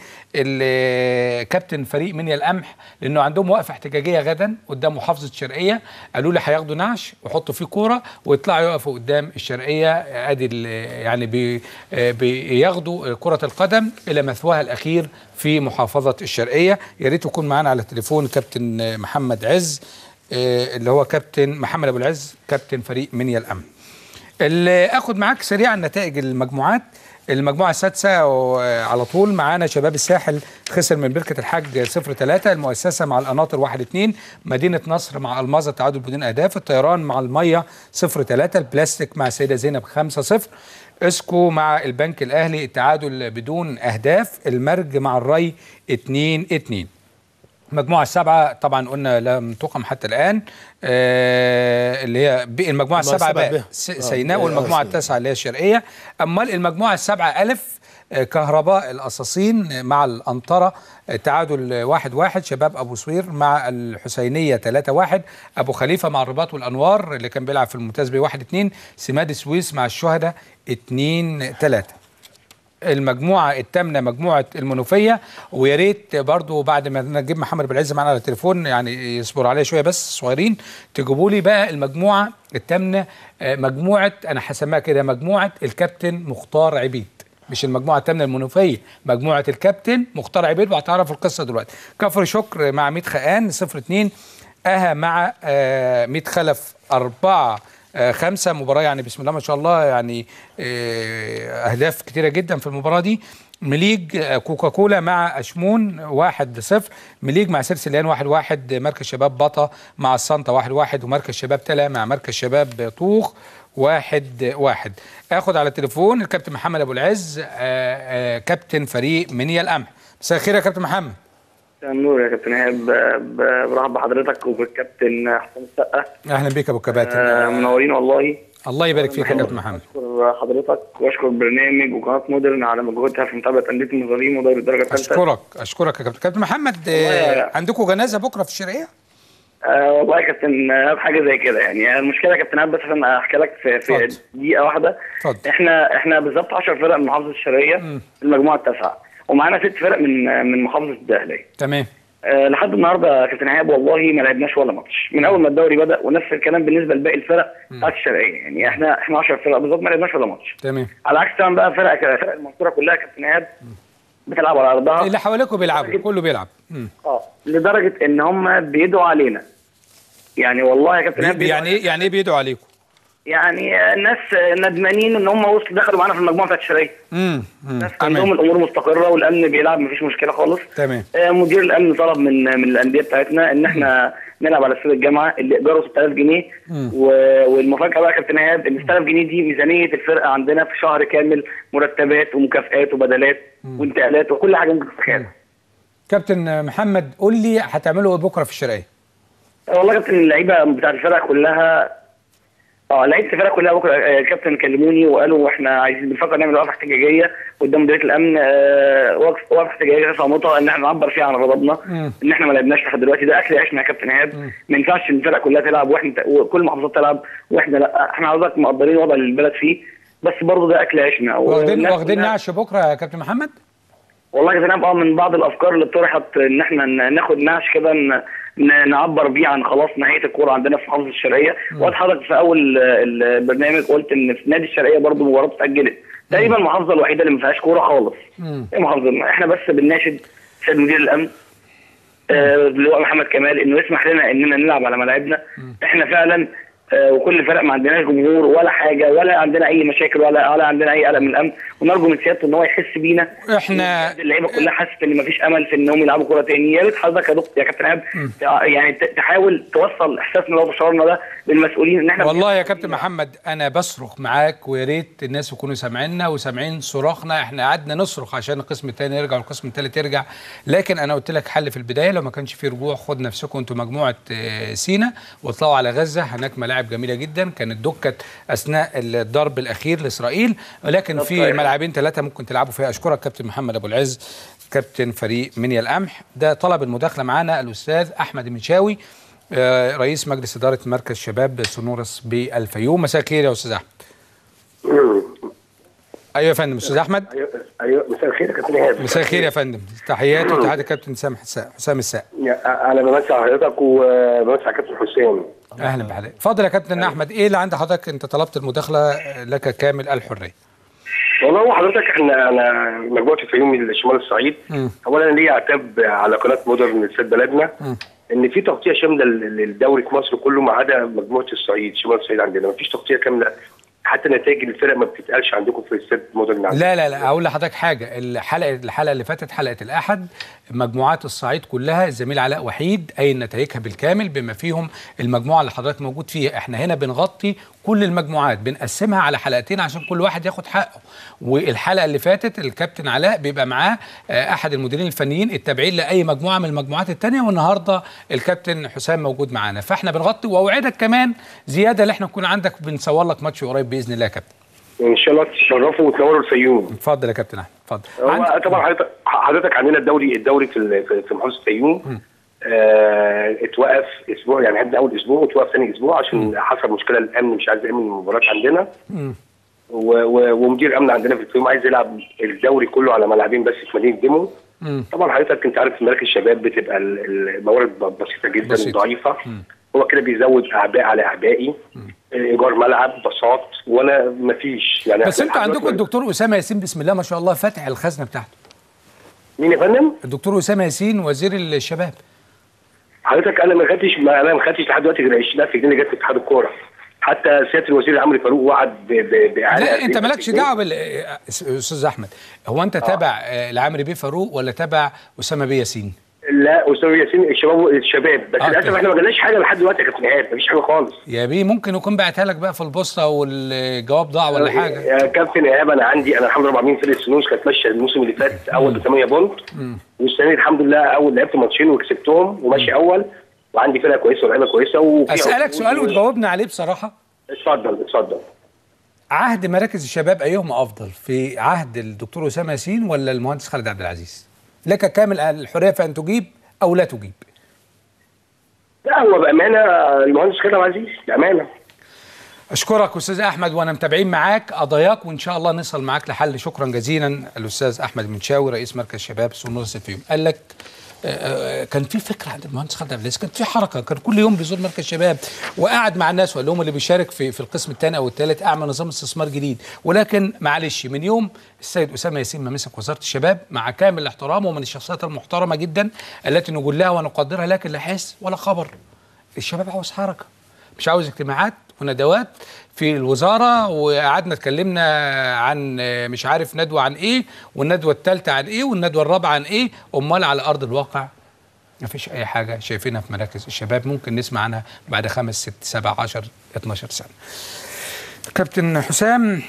ال- كابتن فريق منيا القمح لانه عندهم وقفه احتجاجيه غدا قدام محافظه الشرقيه قالوا لي هياخدوا نعش ويحطوا فيه كوره ويطلعوا يقفوا قدام الشرقيه ادي ال- يعني بي بياخدوا كره القدم الى مثواها الاخير في محافظه الشرقيه يا ريت يكون معانا على التليفون كابتن محمد عز آه، اللي هو كابتن محمد ابو العز كابتن فريق منيا الامن اللي اخد معاك سريعا نتائج المجموعات المجموعة السادسة على طول معانا شباب الساحل خسر من بركة الحاج 0 3 المؤسسة مع القناطر 1 2 مدينة نصر مع الماظة تعادل بدون أهداف الطيران مع المية 0 3 البلاستيك مع السيدة زينب 5 0 اسكو مع البنك الأهلي التعادل بدون أهداف المرج مع الري 2 2 المجموعة السبعة طبعا قلنا لم تقم حتى الآن آه اللي هي ب- المجموعة السبعة السبعة باء ب. س- آه، سيناء آه، والمجموعة آه، التاسعة اللي هي الشرقية أمال المجموعة السبعة ألف آه، كهرباء القصاصين مع الأنطرة آه، تعادل واحد واحد شباب أبو صوير مع الحسينية ثلاثة واحد أبو خليفة مع الرباط والأنوار اللي كان بيلعب في الممتاز بواحد اتنين سماد السويس مع الشهداء اتنين تلاتة المجموعه الثامنه مجموعه المنوفيه ويا ريت برضو بعد ما نجيب محمد بالعز معانا على التليفون يعني يصبر عليا شويه بس صغيرين تجيبوا لي بقى المجموعه الثامنه آه، مجموعه انا هسميها كده مجموعه الكابتن مختار عبيد مش المجموعه الثامنه المنوفيه مجموعه الكابتن مختار عبيد وهتعرف القصه دلوقتي كفر شكر مع ميت خقان 0 2 اها مع آه، ميت خلف أربعة آه، خمسة مباراة يعني بسم الله ما شاء الله يعني آه، أهداف كتيرة جدا في المباراة دي مليج آه، كوكاكولا مع أشمون واحد صفر مليج مع سلسليان واحد واحد مركز شباب بطة مع السانتا واحد واحد ومركز شباب تلا مع مركز شباب طوخ واحد واحد اخد على التليفون الكابتن محمد ابو العز آه، آه، كابتن فريق منيا القمح مساء الخير يا كابتن محمد مساء النور يا كابتن ايهاب ب- ب- برحب بحضرتك وبالكابتن حسام السقا اهلا بك يا ابو كباتن آه، منورين والله الله يبارك فيك يا كابتن محمد اشكر حضرتك واشكر برنامج وقناه مودرن على مجهودها في متابعه انديه المظالم ودوري الدرجه الثالثه اشكرك اشكرك يا كابتن كابتن محمد والله آه، يا- عندكم جنازه بكره في الشرقيه آه والله يا كابتن ايهاب حاجه زي كده يعني المشكله يا كابتن ايهاب بس عشان احكي لك في, في اتفضل. دقيقه واحده اتفضل. احنا احنا بالظبط 10 فرق من محافظه الشرقيه في المجموعه التاسعه ومعانا ست فرق من من محافظه الدقهليه تمام آه، لحد النهارده يا كابتن ايهاب والله ما لعبناش ولا ماتش من اول ما الدوري بدا ونفس الكلام بالنسبه لباقي الفرق بتاعت الشرقيه يعني احنا احنا 10 فرق بالظبط ما لعبناش ولا ماتش تمام على عكس طبعا بقى فرق فرق المنصوره كلها يا كابتن ايهاب بتلعب على ارضها اللي حواليكوا بيلعبوا كله بيلعب مم. اه لدرجه ان هم بيدعوا علينا يعني والله يا كابتن إيهاب بي- بيدعوا يعني ايه يعني ايه بيدعوا عليكم يعني الناس ندمانين ان هم وصلوا دخلوا معانا في المجموعه بتاعت الشرقيه امم الناس عندهم الامور مستقره والامن بيلعب مفيش مشكله خالص تمام آه، مدير الامن طلب من من الانديه بتاعتنا ان احنا نلعب على استاد الجامعه اللي ايجاره 6000 جنيه و- والمفاجاه بقى يا كابتن ايهاب ان 6000 جنيه دي ميزانيه الفرقه عندنا في شهر كامل مرتبات ومكافئات وبدلات وانتقالات وكل حاجه ممكن تتخيلها كابتن محمد قول لي هتعملوا ايه بكره في الشرقيه والله يا كابتن اللعيبه بتاعت الفرقه كلها اه لعيبه الفرقه كلها بكره آه، كابتن كلموني وقالوا احنا عايزين بنفكر نعمل وقفه احتجاجيه قدام مديريه الامن آه، وقف- وقفه احتجاجيه صامته ان احنا نعبر فيها عن غضبنا ان احنا ما لعبناش لحد دلوقتي ده اكل عيشنا يا كابتن ايهاب ما ينفعش ان الفرقه كلها تلعب واحنا وكل المحافظات تلعب واحنا لا احنا حضرتك مقدرين الوضع اللي البلد فيه بس برضه ده اكل عيشنا واخدين والناس واخدين كلها- نعش بكره يا كابتن محمد والله يا كابتن اه من بعض الافكار اللي اتطرحت ان احنا ن- ناخد نعش كده ن- ن- نعبر بيه عن خلاص نهايه الكوره عندنا في محافظه الشرقيه وقت حضرتك في اول آه، البرنامج قلت ان في نادي الشرقيه برضه مباراه اتاجلت تقريبا المحافظه الوحيده اللي ما فيهاش كوره خالص هي محافظه احنا بس بنناشد سيد مدير الامن آه، اللواء محمد كمال انه يسمح لنا اننا نلعب على ملاعبنا احنا فعلا آه، وكل فرق ما عندناش جمهور ولا حاجه ولا عندنا اي مشاكل ولا ولا عندنا اي قلق من الامن ونرجو من سيادته ان هو يحس بينا احنا اللعيبه كلها حاسه ان مفيش امل في انهم يلعبوا كوره تاني يا ريت حضرتك يا دكتور يا كابتن ايهاب تع- يعني ت- تحاول توصل احساسنا لو شعورنا ده للمسؤولين ان احنا والله يا كابتن محمد انا بصرخ معاك ويا ريت الناس يكونوا سامعيننا وسامعين صراخنا احنا قعدنا نصرخ عشان القسم الثاني يرجع والقسم الثالث يرجع لكن انا قلت لك حل في البدايه لو ما كانش في رجوع خد نفسكم انتوا مجموعه آه، سينا واطلعوا على غزه هناك ملاعب جميله جدا كانت دكت اثناء الضرب الاخير لاسرائيل ولكن في صحيح. ملاعبين ثلاثه ممكن تلعبوا فيها اشكرك كابتن محمد ابو العز كابتن فريق منيا القمح ده طلب المداخله معانا الاستاذ احمد المنشاوي آه، رئيس مجلس اداره مركز شباب سونورس بالفيوم مساء الخير يا استاذ احمد ايوه يا فندم استاذ احمد ايوه ايوه مساء الخير يا كابتن ايهاب مساء الخير يا فندم تحياتي وتحيات الكابتن سامح السا- حسام الساق يا- انا بمسي على حضرتك وبمسي على كابتن حسام اهلا بحضرتك اتفضل يا كابتن احمد ايه اللي عند حضرتك انت طلبت المداخله لك كامل الحريه والله هو حضرتك احنا انا مجموعه الفيوم من شمال الصعيد مم. اولا ليا عتاب على قناه مودرن من استاد بلدنا ان في تغطيه شامله لل- للدوري في مصر كله ما عدا مجموعه الصعيد شمال الصعيد عندنا ما فيش تغطيه كامله حتى نتائج الفرق ما بتتقالش عندكم في استاد مودرن عندنا. لا لا لا اقول لحضرتك حاجه الحلقه الحلقه اللي فاتت حلقه الاحد مجموعات الصعيد كلها الزميل علاء وحيد قايل نتائجها بالكامل بما فيهم المجموعه اللي حضرتك موجود فيها احنا هنا بنغطي كل المجموعات بنقسمها على حلقتين عشان كل واحد ياخد حقه والحلقه اللي فاتت الكابتن علاء بيبقى معاه آه، احد المديرين الفنيين التابعين لاي مجموعه من المجموعات الثانيه والنهارده الكابتن حسام موجود معانا فاحنا بنغطي واوعدك كمان زياده اللي احنا نكون عندك بنصور لك ماتش قريب باذن الله يا كابتن ان شاء الله تشرفوا وتنوروا الفيوم اتفضل يا كابتن احمد اتفضل هو عندك- طبعا حضرتك حضرتك عندنا الدوري الدوري في ال- في في محافظه الفيوم آه اتوقف اسبوع يعني عندنا اول اسبوع واتوقف ثاني اسبوع عشان حصل مشكله الامن مش عايز يعمل المباراه عندنا و- و- ومدير امن عندنا في الفيوم عايز يلعب الدوري كله على ملاعبين بس في مدينه ديمو طبعا حضرتك انت عارف في مراكز الشباب بتبقى ال- الموارد ب- بسيطه جدا بسيطة. وضعيفه هو كده بيزود اعباء على اعبائي ايجار ملعب باصات وانا مفيش يعني بس انتوا لحد عندكم دلوقتي- الدكتور اسامه ياسين بسم الله ما شاء الله فاتح الخزنه بتاعته مين يا فندم؟ الدكتور اسامه ياسين وزير الشباب حضرتك انا ما خدتش ما انا ما خدتش لحد دلوقتي غير 20000 جنيه اللي جت في اتحاد الكوره حتى سياده الوزير عمرو فاروق وعد ب- ب- باعاده لا انت 20,000 مالكش جنيه. دعوه بال اه، استاذ احمد هو انت تابع اه، لعمرو بيه فاروق ولا تابع اسامه بيه ياسين لا استاذ ياسين الشباب الشباب بس آه، للاسف طيب. احنا ما جالناش حاجه لحد دلوقتي يا كابتن ايهاب مفيش حاجه خالص يا بيه ممكن يكون بعتها لك بقى في البوسطه والجواب ضاع ولا حاجه يا كابتن ايهاب انا عندي انا الحمد لله 400 فرقه سنوش كانت ماشيه الموسم اللي فات اول ب 8 بونت والسنه دي الحمد لله اول لعبت ماتشين وكسبتهم وماشي اول وعندي فرقه كويسه ولاعيبه كويسه وفي اسالك سؤال وتجاوبنا عليه بصراحه اتفضل اتفضل عهد مراكز الشباب ايهما افضل في عهد الدكتور اسامه ياسين ولا المهندس خالد عبد العزيز لك كامل الحريه في ان تجيب او لا تجيب لا هو بامانه المهندس خالد عبد العزيز بامانه اشكرك استاذ احمد وانا متابعين معاك قضاياك وان شاء الله نصل معاك لحل شكرا جزيلا الاستاذ احمد منشاوي رئيس مركز شباب سونوس الفيوم قال لك آه، كان في فكره عند المهندس خالد عبد العزيز كان في حركه كان كل يوم بيزور مركز شباب وقعد مع الناس وقال لهم اللي بيشارك في في القسم الثاني او الثالث اعمل نظام استثمار جديد ولكن معلش من يوم السيد اسامه ياسين ما مسك وزاره الشباب مع كامل الاحترام ومن الشخصيات المحترمه جدا التي نقول لها ونقدرها لكن لا حس ولا خبر الشباب عاوز حركه مش عاوز اجتماعات وندوات في الوزاره وقعدنا اتكلمنا عن آه، مش عارف ندوه عن ايه والندوه الثالثه عن ايه والندوه الرابعه عن ايه امال على ارض الواقع ما فيش اي حاجه شايفينها في مراكز الشباب ممكن نسمع عنها بعد خمس ست سبع عشر 12 سنه كابتن حسام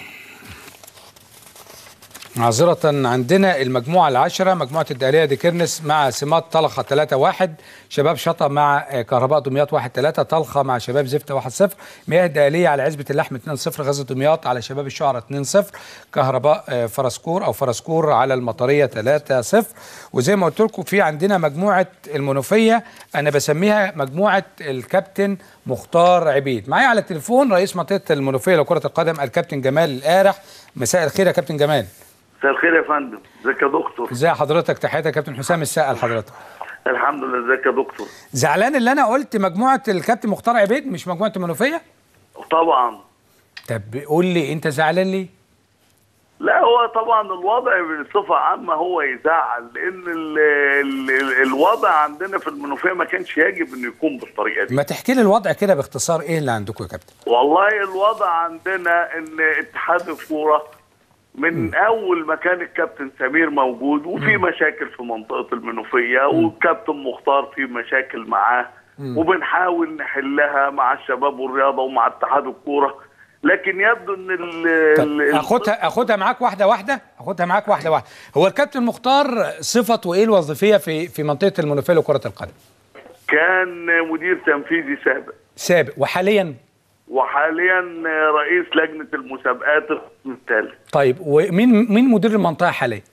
معذرة عندنا المجموعة العاشرة مجموعة الدائرية دي كرنس مع سمات طلخة 3 1 شباب شطة مع آه، كهرباء دمياط 1 3 طلخة مع شباب زفتة 1 0 مياه الدائرية على عزبة اللحم 2 0 غزة دمياط على شباب الشعرة 2 0 كهرباء آه، فرسكور أو فرسكور على المطرية 3 0 وزي ما قلت لكم في عندنا مجموعة المنوفية أنا بسميها مجموعة الكابتن مختار عبيد معايا على التليفون رئيس منطقة المنوفية لكرة القدم الكابتن جمال القارح مساء الخير يا كابتن جمال مساء الخير يا فندم ازيك يا دكتور ازي حضرتك تحياتي يا كابتن حسام السقا لحضرتك الحمد لله ازيك يا دكتور زعلان اللي انا قلت مجموعه الكابتن مختار عبيد مش مجموعه المنوفيه طبعا طب قول لي انت زعلان ليه لا هو طبعا الوضع بصفه عامه هو يزعل لان ال ال الوضع عندنا في المنوفيه ما كانش يجب انه يكون بالطريقه دي ما تحكي لي الوضع كده باختصار ايه اللي عندكم يا كابتن والله الوضع عندنا ان اتحاد الكوره من اول ما كان الكابتن سمير موجود وفي مشاكل في منطقه المنوفيه والكابتن مختار في مشاكل معاه وبنحاول نحلها مع الشباب والرياضه ومع اتحاد الكوره لكن يبدو ان ال طب ال- اخدها اخدها معاك واحده واحده اخدها معاك واحده واحده هو الكابتن مختار صفته ايه الوظيفيه في في منطقه المنوفيه لكره القدم كان مدير تنفيذي سابق سابق وحاليا وحاليا رئيس لجنه المسابقات القسم الثالث طيب ومين مين مدير المنطقه حاليا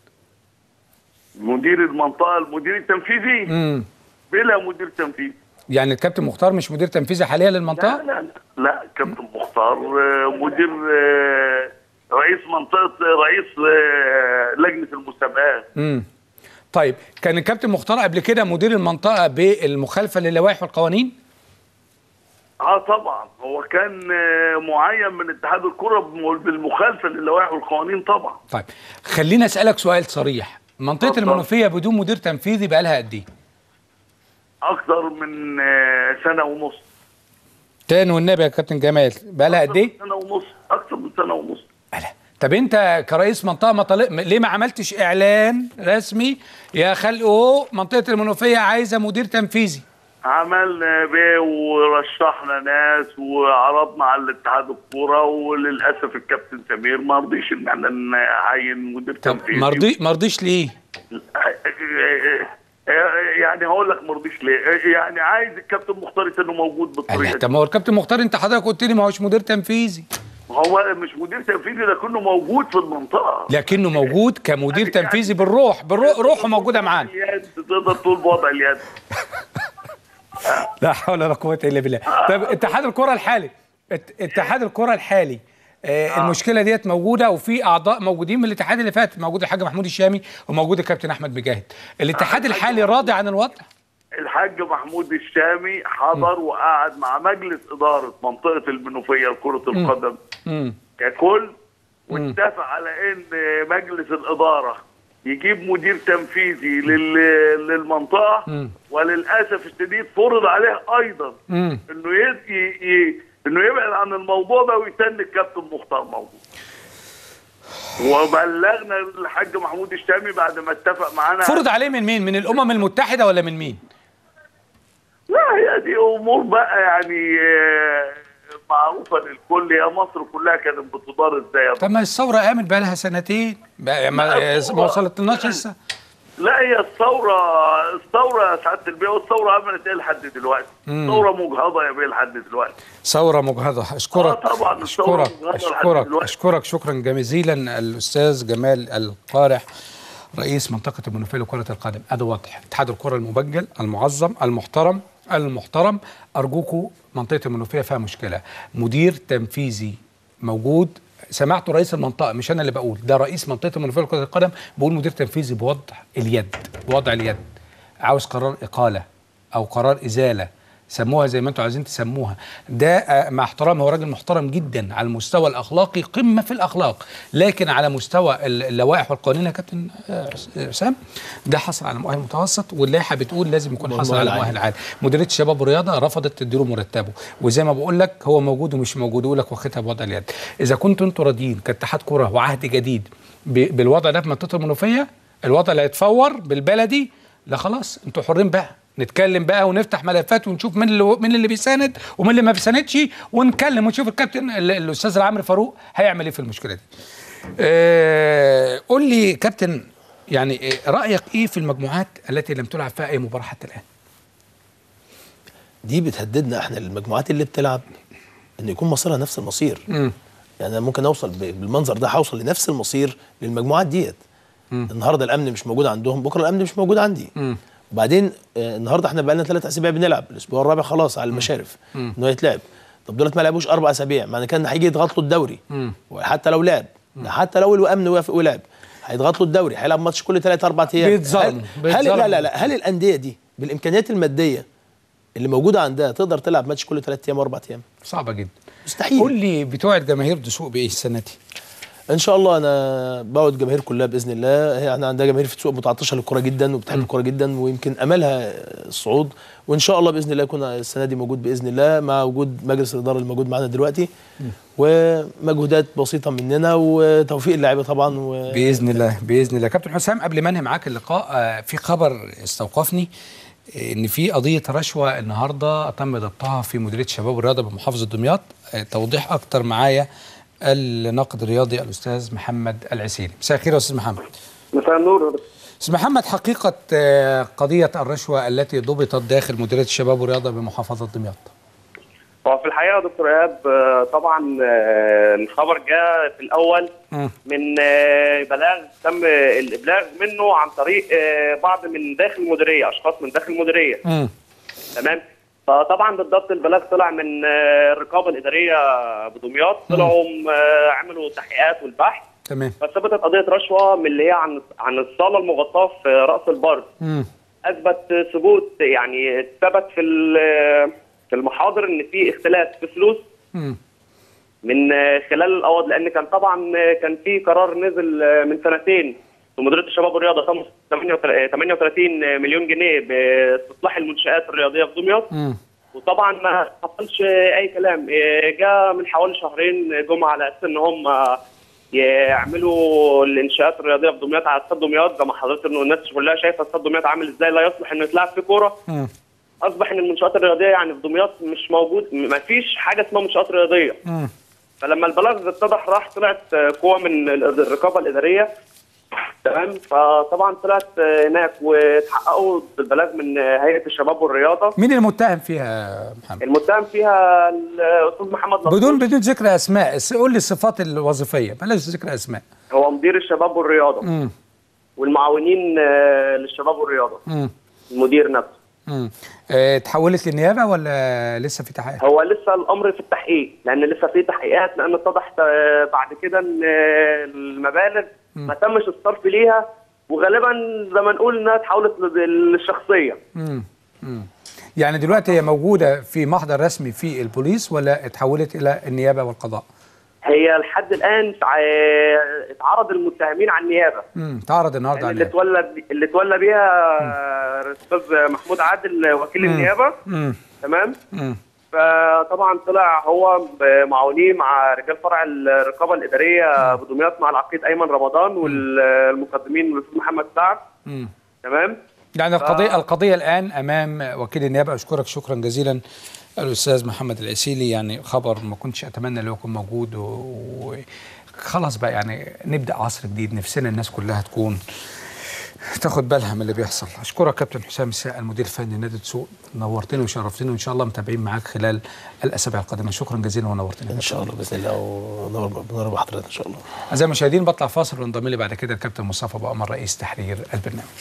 مدير المنطقه المدير التنفيذي امم بلا مدير تنفيذي يعني الكابتن مختار مش مدير تنفيذي حاليا للمنطقه لا لا لا كابتن مختار آه، مدير آه، رئيس منطقه رئيس آه، لجنه المسابقات امم طيب كان الكابتن مختار قبل كده مدير المنطقه بالمخالفه للوائح والقوانين اه طبعا هو كان آه، معين من اتحاد الكره بم- بالمخالفه للوائح والقوانين طبعا طيب خليني اسالك سؤال صريح منطقه اتفضل. المنوفيه بدون مدير تنفيذي بقى لها قد ايه اكثر من آه، سنه ونص تاني والنبي يا كابتن جمال بقى لها قد ايه سنه ونص اكثر من سنه ونص طب انت كرئيس منطقه ما طلق... ليه ما عملتش اعلان رسمي يا خلق اهو منطقه المنوفيه عايزه مدير تنفيذي عملنا بيه ورشحنا ناس وعرضنا على الاتحاد الكوره وللاسف الكابتن سمير ما رضيش ان احنا نعين مدير طب تنفيذي مرضي مرضيش ليه يعني هقول لك ما رضيش ليه يعني عايز الكابتن مختار يكون موجود الله بالطريقه طب دي ما هو الكابتن مختار انت حضرتك قلت لي ما هوش مدير تنفيذي هو مش مدير تنفيذي لكنه موجود في المنطقه لكنه موجود كمدير تنفيذي بالروح بالروح روحه موجوده معانا اليد تقدر تقول بوضع اليد لا حول ولا قوه الا بالله طب اتحاد الكره الحالي ات- اتحاد الكره الحالي آه المشكله ديت موجوده وفي اعضاء موجودين من الاتحاد اللي فات موجود الحاج محمود الشامي وموجود الكابتن احمد مجاهد الاتحاد الحالي راضي عن الوضع الحاج محمود الشامي حضر وقعد مع مجلس اداره منطقه المنوفيه لكره القدم امم ككل واتفق على ان مجلس الاداره يجيب مدير تنفيذي لل- للمنطقه مم. وللاسف الشديد فرض عليه ايضا امم انه ي... ي... ي... انه يبعد عن الموضوع ده ويتني الكابتن مختار موجود وبلغنا الحاج محمود الشامي بعد ما اتفق معانا فرض عليه من مين من الامم المتحده ولا من مين لا هي دي امور بقى يعني آه، معروفه للكل يا مصر كلها كانت بتدار ازاي يا طب ما الثوره قامت بقى لها سنتين بقى ما, ما وصلتلناش لسه لا هي الثورة الثورة يا سعادة البيه والثورة عملت ايه لحد دلوقتي؟ مم. ثورة مجهضة يا بيه لحد دلوقتي. ثورة مجهضة أشكرك آه طبعاً الثورة أشكرك مجهضة لحد أشكرك دلوقتي. أشكرك شكرا جزيلا الأستاذ جمال القارح رئيس منطقة المنوفية لكرة القدم هذا واضح اتحاد الكرة المبجل المعظم المحترم المحترم أرجوكوا منطقة المنوفية فيها مشكلة مدير تنفيذي موجود سمعت رئيس المنطقة مش أنا اللي بقول ده رئيس منطقة المنوفية لكرة القدم بيقول مدير تنفيذي بوضع اليد بوضع اليد عاوز قرار اقاله او قرار ازاله سموها زي ما انتم عايزين تسموها ده آه، مع احترامي هو راجل محترم جدا على المستوى الاخلاقي قمه في الاخلاق لكن على مستوى ال- اللوائح والقوانين يا كابتن آه، حسام ده حصل على مؤهل متوسط واللائحه بتقول لازم يكون حصل مؤهل على عالي. مؤهل عالي مديريه الشباب والرياضه رفضت تديله مرتبه وزي ما بقول لك هو موجود ومش موجود يقول لك واخدها بوضع اليد اذا كنتوا انتوا راضيين كاتحاد كره وعهد جديد ب- بالوضع ده في منطقه المنوفيه الوضع اللي هيتفور بالبلدي لا خلاص انتوا حرين بقى نتكلم بقى ونفتح ملفات ونشوف مين اللي مين اللي بيساند ومين اللي ما بيساندش ونتكلم ونشوف الكابتن ال- الاستاذ العمرو فاروق هيعمل ايه في المشكله دي. آه قول لي كابتن يعني إيه رايك ايه في المجموعات التي لم تلعب فيها اي مباراه حتى الان؟ دي بتهددنا احنا المجموعات اللي بتلعب ان يكون مصيرها نفس المصير مم. يعني انا ممكن اوصل ب- بالمنظر ده هوصل لنفس المصير للمجموعات ديت النهارده الامن مش موجود عندهم بكره الامن مش موجود عندي مم. وبعدين آه، النهارده احنا بقى لنا ثلاث اسابيع بنلعب الاسبوع الرابع خلاص على المشارف ان هو يتلعب طب دولت ما لعبوش اربع اسابيع معنى كان هيجي يضغط له الدوري مم. وحتى لو لعب حتى لو الامن وافق ولعب هيضغط له الدوري هيلعب ماتش كل ثلاث اربع ايام بيتظلموا، هل, هل بيتظلموا. لا لا لا هل الانديه دي بالامكانيات الماديه اللي موجوده عندها تقدر تلعب ماتش كل ثلاث ايام واربع ايام صعبه جدا مستحيل قول لي بتوعد جماهير دسوق بايه السنه دي؟ ان شاء الله انا بعد الجماهير كلها باذن الله هي احنا عندها جماهير في السوق متعطشه للكوره جدا وبتحب الكوره جدا ويمكن املها الصعود وان شاء الله باذن الله يكون السنه دي موجود باذن الله مع وجود مجلس الاداره اللي موجود معانا دلوقتي ومجهودات بسيطه مننا وتوفيق اللاعيبه طبعا و... باذن الله باذن الله كابتن حسام قبل ما انهي معاك اللقاء آه، في خبر استوقفني آه، ان في قضيه رشوه النهارده تم ضبطها في مديريه الشباب والرياضه بمحافظه دمياط آه، توضيح اكتر معايا الناقد الرياضي الاستاذ محمد العسيلي مساء الخير يا استاذ محمد مساء النور استاذ محمد حقيقه آه، قضيه الرشوه التي ضبطت داخل مديريه الشباب والرياضه بمحافظه دمياط هو في الحقيقه يا دكتور ايهاب آه، طبعا آه، الخبر جاء في الاول مم. من آه، بلاغ تم الابلاغ منه عن طريق آه، بعض من داخل المديريه اشخاص من داخل المديريه مم. تمام فطبعا بالضبط البلاغ طلع من آه، الرقابه الاداريه بدمياط طلعوا آه، عملوا تحقيقات والبحث تمام فثبتت قضيه رشوه من اللي هي عن عن الصاله المغطاه في راس البر مم. اثبت ثبوت يعني ثبت في ال- في المحاضر ان في اختلاس في فلوس مم. من خلال القواضي لان كان طبعا كان في قرار نزل من سنتين في مديريه الشباب والرياضه تم 38 مليون جنيه باستصلاح المنشات الرياضيه في دمياط مم. وطبعا ما حصلش اي كلام جاء من حوالي شهرين جم على اساس ان هم يعملوا الانشاءات الرياضيه في دمياط على استاد دمياط زي ما حضرتك انه الناس كلها شايفه استاد دمياط عامل ازاي لا يصلح انه يتلعب فيه كوره مم. اصبح ان المنشات الرياضيه يعني في دمياط مش موجود ما فيش حاجه اسمها منشات رياضيه مم. فلما البلاغ اتضح راح طلعت قوه من ال- الرقابه الاداريه تمام فطبعا طلعت هناك وتحققوا بالبلاغ من هيئه الشباب والرياضه مين المتهم فيها يا محمد؟ المتهم فيها الاستاذ محمد نصر بدون بدون ذكر اسماء س- قول لي الصفات الوظيفيه بلاش ذكر اسماء هو مدير الشباب والرياضه امم والمعاونين آه، للشباب والرياضه امم المدير نفسه امم آه، اتحولت للنيابه ولا لسه في تحقيق؟ هو لسه الامر في التحقيق لان لسه في تحقيقات لان اتضح آه، بعد كده ان آه، المبالغ ما تمش الصرف ليها وغالبا زي ما نقول انها اتحولت لل- للشخصيه امم امم يعني دلوقتي هي موجوده في محضر رسمي في البوليس ولا اتحولت الى النيابه والقضاء؟ هي لحد الان تع- اتعرض المتهمين على النيابه امم تعرض النهارده يعني على اللي النيابه تولى اللي تولى بيها آه، الاستاذ محمود عادل وكيل مم. النيابه امم تمام امم فطبعا طلع هو معاونيه مع رجال فرع الرقابه الاداريه بدمياط مع العقيد ايمن رمضان والمقدمين الاستاذ محمد سعد امم تمام يعني القضيه القضيه الان امام وكيل النيابه اشكرك شكرا جزيلا الاستاذ محمد العسيلي يعني خبر ما كنتش اتمنى لو يكون موجود و... و... خلاص بقى يعني نبدا عصر جديد نفسنا الناس كلها تكون تاخد بالها من اللي بيحصل اشكرك كابتن حسام الساعه المدير الفني لنادي تسوق نورتني وشرفتني وان شاء الله متابعين معاك خلال الاسابيع القادمه شكرا جزيلا ونورتني ان شاء الله باذن الله ونور ونور بحضرتك ان شاء الله اعزائي المشاهدين بطلع فاصل وانضم لي بعد كده الكابتن مصطفى ابو قمر رئيس تحرير البرنامج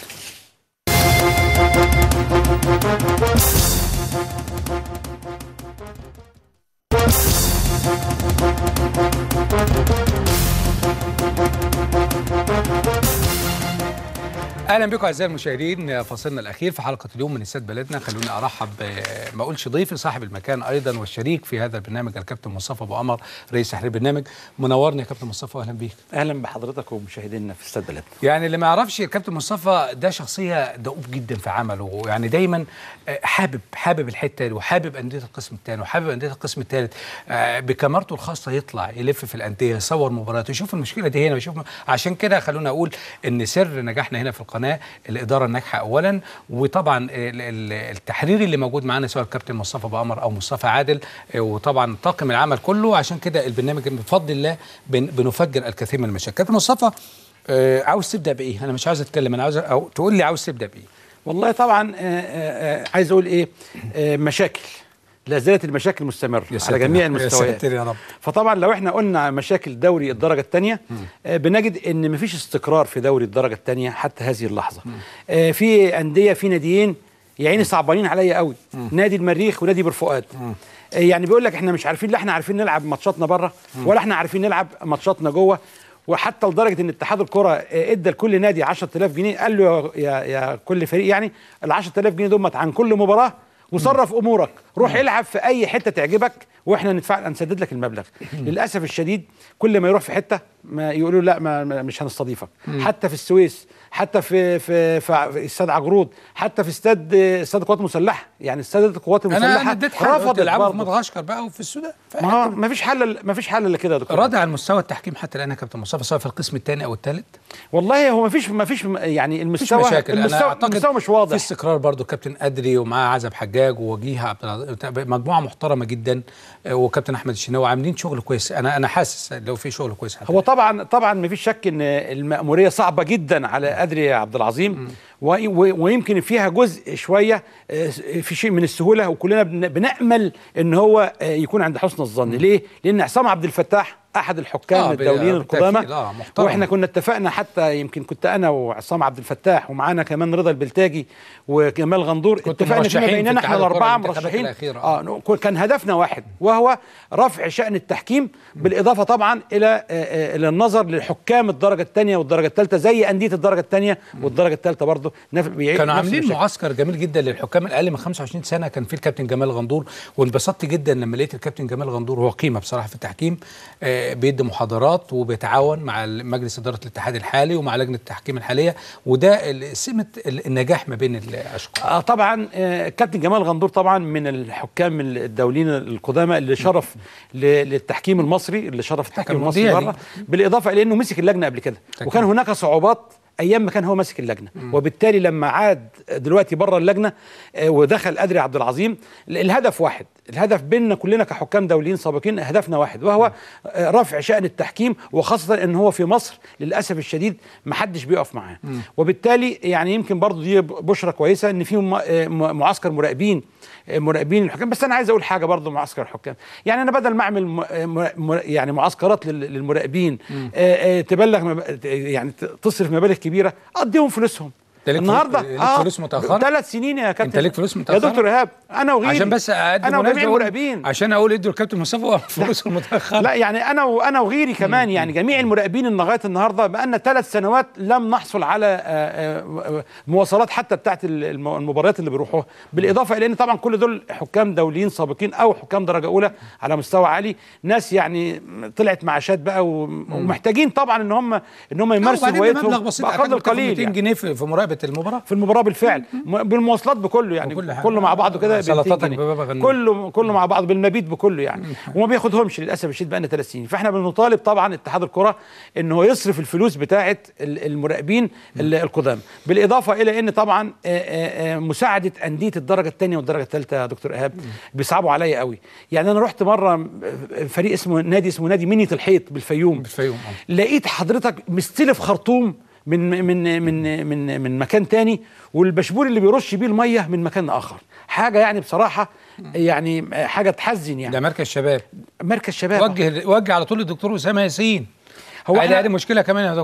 اهلا بكم اعزائي المشاهدين فاصلنا الاخير في حلقه اليوم من استاد بلدنا خلوني ارحب ب- ما اقولش ضيفي صاحب المكان ايضا والشريك في هذا البرنامج الكابتن مصطفى ابو قمر رئيس تحرير البرنامج منورني يا كابتن مصطفى اهلا بيك اهلا بحضرتك ومشاهدينا في استاد بلدنا يعني اللي ما يعرفش الكابتن مصطفى ده شخصيه دؤوب جدا في عمله يعني دايما آه، حابب حابب الحته دي وحابب انديه القسم الثاني وحابب انديه القسم الثالث آه، بكاميرته الخاصه يطلع يلف في الانديه يصور مباريات يشوف المشكله دي هنا ويشوف عشان كده خلونا اقول ان سر نجاحنا هنا في القناه الاداره الناجحه اولا وطبعا ال- ال- التحرير اللي موجود معانا سواء الكابتن مصطفى ابو قمر او مصطفى عادل آه، وطبعا طاقم العمل كله عشان كده البرنامج بفضل الله بن- بنفجر الكثير من المشاكل كابتن مصطفى آه، عاوز تبدا بايه انا مش عاوز اتكلم انا عاوز او تقول لي عاوز تبدا بايه والله طبعا آه، آه، آه، عايز اقول ايه آه، مشاكل لا زالت المشاكل مستمره يا على ساتر جميع يا رب. يا المستويات ساتر يا رب. فطبعا لو احنا قلنا مشاكل دوري الدرجه الثانيه بنجد ان مفيش استقرار في دوري الدرجه الثانيه حتى هذه اللحظه آه، في انديه في ناديين يا عيني صعبانين عليا قوي نادي المريخ ونادي بورفؤاد آه، يعني بيقول لك احنا مش عارفين لا احنا عارفين نلعب ماتشاتنا بره ولا احنا عارفين نلعب ماتشاتنا جوه وحتى لدرجه ان اتحاد الكره آه، ادى لكل نادي 10000 جنيه قال له يا يا, يا كل فريق يعني ال 10000 جنيه دول عن كل مباراه وصرف امورك روح العب في اي حته تعجبك واحنا ندفع نسدد لك المبلغ للاسف الشديد كل ما يروح في حته ما يقولوا لا ما ما- مش هنستضيفك حتى في السويس حتى في في في استاد عجرود حتى في استاد استاد القوات المسلحه يعني استاد القوات انا المسلحه انا اديت حل قلت رفضت العبوا في برضه. مدغشقر بقى وفي السودان ما هو ما فيش حل ما فيش حل الا كده يا دكتور راضي على مستوى التحكيم حتى الان يا كابتن مصطفى سواء في القسم الثاني او الثالث والله هو ما فيش ما فيش يعني مفيش المستوى مشاكل انا المستوى, اعتقد المستوى مش في واضح استقرار برضو كابتن ادري ومعاه عزب حجاج ووجيه عبد العظيم مجموعه محترمه جدا آه، وكابتن احمد الشناوي عاملين شغل كويس انا انا حاسس لو في شغل كويس حتى هو طبعا طبعا ما فيش شك ان المأمورية صعبة جدا على أدري يا عبد العظيم و- و- ويمكن فيها جزء شوية آه، في شيء من السهولة وكلنا بن- بنأمل ان هو آه، يكون عند حسن الظن ليه؟ لأن عصام عبد الفتاح أحد الحكام آه، الدوليين بالتأكيد، القدامى آه، محترم. واحنا كنا اتفقنا حتى يمكن كنت انا وعصام عبد الفتاح ومعانا كمان رضا البلتاجي وكمال غندور كنتوا اتفقنا فيما مرشحين في بيننا احنا اتحاد الكرة الاربعه الانتخابات مرشحين الأخيرة. اه نو- كان هدفنا واحد وهو رفع شأن التحكيم بالإضافة طبعا إلى آه، آه، إلى النظر لحكام الدرجة الثانية والدرجة الثالثة زي أندية الدرجة الثانية والدرجة الثالثة برضه نف- بيعيد كانوا نفس عاملين المشاكل. معسكر جميل جدا للحكام الاقل من 25 سنه كان فيه الكابتن جمال غندور وانبسطت جدا لما لقيت الكابتن جمال غندور هو قيمه بصراحه في التحكيم آه، بيدي محاضرات وبيتعاون مع مجلس اداره الاتحاد الحالي ومع لجنه التحكيم الحاليه وده ال- سمه ال- النجاح ما بين الاشقاء آه طبعا آه كابتن جمال غندور طبعا من الحكام الدوليين القدامى اللي شرف ل- للتحكيم المصري اللي شرف التحكيم حكم المصري مونديالي. بره بالاضافه الى انه مسك اللجنه قبل كده وكان هناك صعوبات ايام ما كان هو ماسك اللجنه وبالتالي لما عاد دلوقتي بره اللجنه آه، ودخل ادري عبد العظيم ال- الهدف واحد الهدف بيننا كلنا كحكام دوليين سابقين هدفنا واحد وهو آه، رفع شأن التحكيم وخاصه ان هو في مصر للاسف الشديد ما حدش بيقف معاه وبالتالي يعني يمكن برضو دي بشرة كويسه ان في م- آه، م- معسكر مراقبين آه، مراقبين الحكام بس انا عايز اقول حاجه برضو معسكر الحكام يعني انا بدل ما اعمل م- آه، م- م- يعني معسكرات لل- للمراقبين آه، آه، تبلغ مب- يعني ت- تصرف مبالغ كبيره اديهم فلوسهم أنت ليك النهارده فلوس- ليك فلوس متأخرة؟ ثلاث سنين يا كابتن أنت ليك فلوس يا متأخرة؟ دكتور ايهاب انا وغيري عشان بس اقدم انا مناسبة وجميع أقول- المراقبين عشان اقول ادوا الكابتن مصطفى فلوس المتاخره لا يعني انا وانا وغيري كمان يعني جميع المراقبين إن لغايه النهارده بقالنا ثلاث سنوات لم نحصل على آه، آه، مواصلات حتى بتاعت الم- المباريات اللي بيروحوها بالاضافه الى ان طبعا كل دول حكام دوليين سابقين او حكام درجه اولى على مستوى عالي ناس يعني طلعت معاشات بقى و- ومحتاجين طبعا ان هم ان هم يمارسوا وبعدين ده هوايتهم مبلغ بسيط باقل أعتقد بتاخد القليل 200 يعني. جنيه في في مراقبه المباراه في المباراه بالفعل م- بالمواصلات بكله يعني وكل حاجة. كله مع بعضه كده ب 200 سلطاتك جنيه. ببابا غنوج. كله كله مع بعض بالمبيت بكله يعني وما بياخدهمش للاسف الشديد بقى لنا ثلاث سنين فاحنا بنطالب طبعا اتحاد الكره ان هو يصرف الفلوس بتاعه ال- المراقبين ال- القدام بالاضافه الى ان طبعا آه، آه، آه، مساعده انديه الدرجه الثانيه والدرجه الثالثه يا دكتور ايهاب بيصعبوا عليا قوي يعني انا رحت مره فريق اسمه نادي اسمه نادي منية الحيط بالفيوم بالفيوم آه. لقيت حضرتك مستلف خرطوم من من من من من مكان تاني والبشبور اللي بيرش بيه الميه من مكان اخر حاجه يعني بصراحه يعني حاجه تحزن يعني ده مركز شباب مركز شباب وجه وجه على طول الدكتور اسامه ياسين هو هو إحنا- هذه مشكله كمان يا دكتور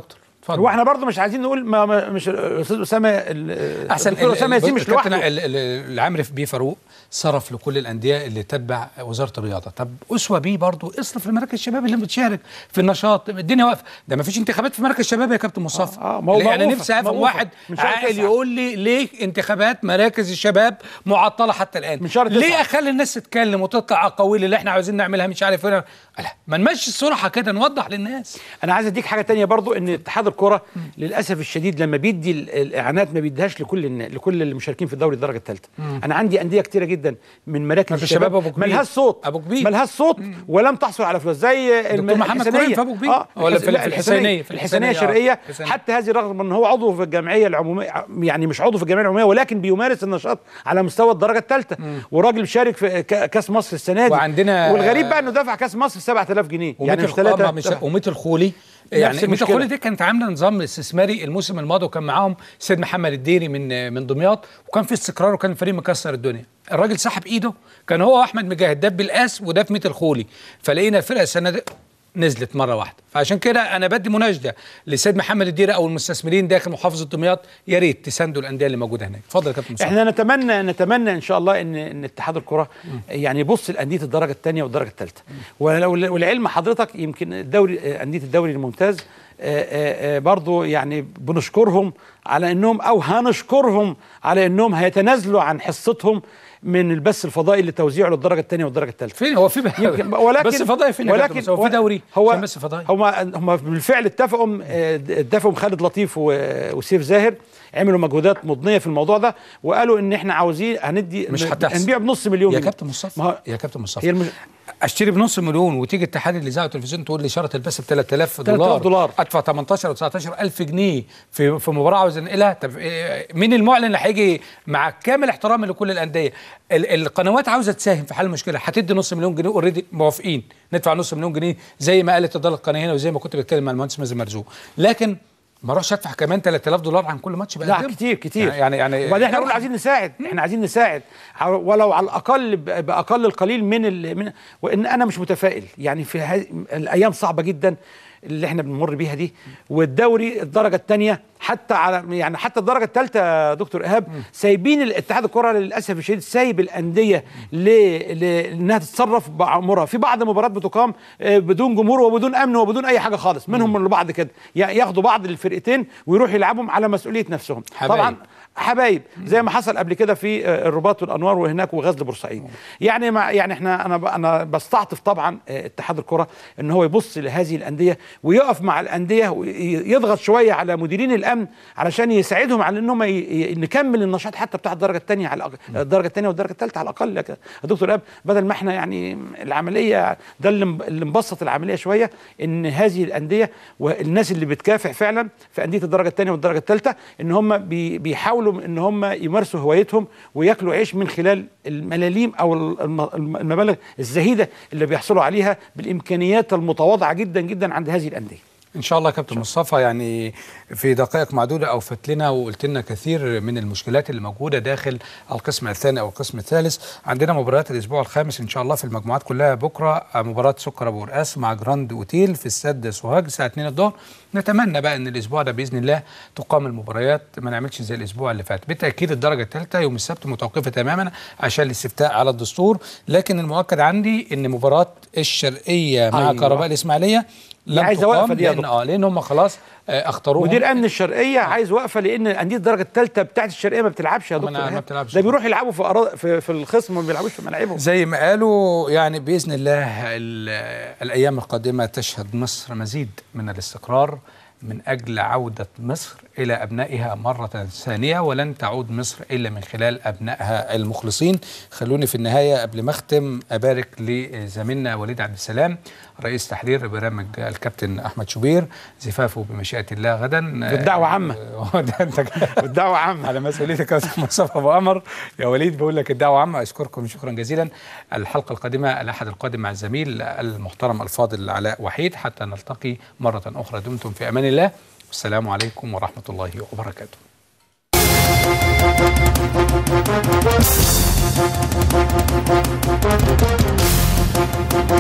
هو احنا برضه مش عايزين نقول ما ما- مش الاستاذ اسامه ال- احسن الدكتور اسامه ياسين مش كابتن لوحده ال- ال- العامري بيه فاروق صرف لكل الانديه اللي تتبع وزاره الرياضه طب اسوه بيه برضه اصرف لمراكز الشباب اللي بتشارك في النشاط الدنيا واقفه ده ما فيش انتخابات في مركز الشباب يا كابتن مصطفى آه، ما هو ليه؟ انا موقوفة، نفسي افهم موقوفة. واحد من شهر عاقل تسعة. يقول لي ليه انتخابات مراكز الشباب معطله حتى الان من شهر ليه تسعة. اخلي الناس تتكلم وتطلع اقاويل اللي احنا عاوزين نعملها مش عارف ايه لا ما نمشي الصراحه كده نوضح للناس انا عايز اديك حاجه تانية برضو ان اتحاد الكره للاسف الشديد لما بيدي ال- الاعانات ما بيديهاش لكل النا- لكل المشاركين في الدوري الدرجه الثالثه انا عندي انديه كتيره جدا من مراكز مركز الشباب الشباب أبو كبير. ملهاش صوت أبو كبير. ملهاش صوت ولم تحصل على فلوس زي الم- محمد الحسينية. كريم في أبو كبير. اه ولا في- لا، في الحسينية. في الحسينيه الحسينية، آه. الشرقيه الحسينية. حتى هذه رغم ان هو عضو في الجمعيه العموميه يعني مش عضو في الجمعيه العموميه ولكن بيمارس النشاط على مستوى الدرجه الثالثه وراجل شارك في ك- كاس مصر السنه دي وعندنا- والغريب بقى انه دفع كاس مصر 7000 جنيه يعني مش ثلاثة 3 مش وميت الخولي يعني ميت المشكلة. الخولي دي كانت عامله نظام استثماري الموسم الماضي وكان معاهم سيد محمد الديري من من دمياط وكان في استقرار وكان الفريق مكسر الدنيا الراجل سحب ايده كان هو واحمد مجاهد ده بالقاس وده في ميت الخولي فلقينا الفرقه السنه دي نزلت مره واحده فعشان كده انا بدي مناشده لسيد محمد الديري او المستثمرين داخل محافظه دمياط يا ريت تساندوا الانديه اللي موجوده هناك اتفضل يا كابتن مصطفى احنا نتمنى نتمنى ان شاء الله ان ان اتحاد الكره يعني يبص لانديه الدرجه الثانيه والدرجه الثالثه والعلم حضرتك يمكن الدوري آه، انديه الدوري الممتاز آه، آه، آه، برضو يعني بنشكرهم على انهم او هنشكرهم على انهم هيتنازلوا عن حصتهم من البث الفضائي لتوزيعه للدرجه الثانيه والدرجه الثالثه فين هو في يمكن ولكن بس فضائي فين يا كابتن مصطفى؟ هو في دوري هو عشان بس فضائي هم هم بالفعل اتفقوا آه، اتفقوا خالد لطيف و- وسيف زاهر عملوا مجهودات مضنيه في الموضوع ده وقالوا ان احنا عاوزين هندي مش هتحصل. هنبيع بنص مليون يا جنيه. كابتن مصطفى ما هو يا كابتن مصطفى هي المش... اشتري بنص مليون وتيجي اتحاد الاذاعه والتلفزيون تقول لي شرط البث ب 3000 3000 دولار دولار. ادفع 18 او 19 الف جنيه في في مباراه عاوز انقلها طب إيه، مين المعلن اللي هيجي مع كامل احترامي لكل الانديه ال- القنوات عاوزه تساهم في حل المشكله هتدي نص مليون جنيه اوريدي موافقين ندفع نص مليون جنيه زي ما قالت اداره القناه هنا وزي ما كنت بتكلم مع المهندس مازن مرزوق لكن ما اروحش ادفع كمان 3000 دولار عن كل ماتش لا بقدمه. كتير كتير يعني يعني وبعدين احنا بنقول عايزين نساعد احنا عايزين نساعد ع- ولو على الاقل ب- باقل القليل من ال... من وان انا مش متفائل يعني في هذه الايام صعبه جدا اللي احنا بنمر بيها دي والدوري الدرجه الثانيه حتى على يعني حتى الدرجه الثالثه يا دكتور ايهاب سايبين الاتحاد الكره للاسف الشديد سايب الانديه ل... ل... انها تتصرف بامورها في بعض المباريات بتقام آه، بدون جمهور وبدون امن وبدون اي حاجه خالص منهم من بعض كده ي- ياخدوا بعض الفرقتين ويروحوا يلعبهم على مسؤوليه نفسهم حبايب. طبعا حبايب زي ما حصل قبل كده في آه، الرباط والانوار وهناك وغزل بورسعيد يعني مع يعني احنا انا ب- انا بستعطف طبعا آه، اتحاد الكره ان هو يبص لهذه الانديه ويقف مع الانديه ويضغط شويه على مديرين الامن علشان يساعدهم على انهم ي- ي- نكمل النشاط حتى بتاع الدرجه الثانيه على الأق- الدرجه الثانيه والدرجه الثالثه على الاقل يا دكتور اب بدل ما احنا يعني العمليه ده اللي م- اللي مبسط العمليه شويه ان هذه الانديه والناس اللي بتكافح فعلا في انديه الدرجه الثانيه والدرجه الثالثه ان هم بي- بيحاولوا ان هم يمارسوا هوايتهم وياكلوا عيش من خلال الملاليم او الم- الم- المبالغ الزهيده اللي بيحصلوا عليها بالامكانيات المتواضعه جدا جدا عند هذه الانديه ان شاء الله يا كابتن مصطفى يعني في دقائق معدوده اوفت لنا وقلت لنا كثير من المشكلات اللي موجوده داخل القسم الثاني او القسم الثالث عندنا مباريات الاسبوع الخامس ان شاء الله في المجموعات كلها بكره مباراه سكر ابو رقاص مع جراند اوتيل في استاد سوهاج الساعه 2 الظهر نتمنى بقى ان الاسبوع ده باذن الله تقام المباريات ما نعملش زي الاسبوع اللي فات بالتاكيد الدرجه الثالثه يوم السبت متوقفه تماما عشان الاستفتاء على الدستور لكن المؤكد عندي ان مباراه الشرقيه مع أيوة. كهرباء الاسماعيليه دي لم عايزة وقفة تقام دي يا لان دكتور. اه لان هم خلاص آه، اختاروهم مدير امن الشرقيه عايز وقفه لان انديه الدرجه الثالثه بتاعت الشرقيه ما بتلعبش يا ما دكتور أنا- ما إيهاب. بتلعبش. ده بيروحوا يلعبوا في أرا... في, في الخصم ما بيلعبوش في ملاعبهم زي ما قالوا يعني باذن الله ال- الايام القادمه تشهد مصر مزيد من الاستقرار من اجل عوده مصر الى ابنائها مره ثانيه ولن تعود مصر الا من خلال ابنائها المخلصين خلوني في النهايه قبل ما اختم ابارك لزميلنا وليد عبد السلام رئيس تحرير برنامج الكابتن احمد شوبير زفافه بمشيئه الله غدا بالدعوة عامة. آه، ده انت والدعوه عامه على مسؤوليتك يا استاذ مصطفى ابو قمر يا وليد بقول لك الدعوه عامه اشكركم شكرا جزيلا الحلقه القادمه الاحد القادم مع الزميل المحترم الفاضل علاء وحيد حتى نلتقي مره اخرى دمتم في امان الله والسلام عليكم ورحمه الله وبركاته Thank you.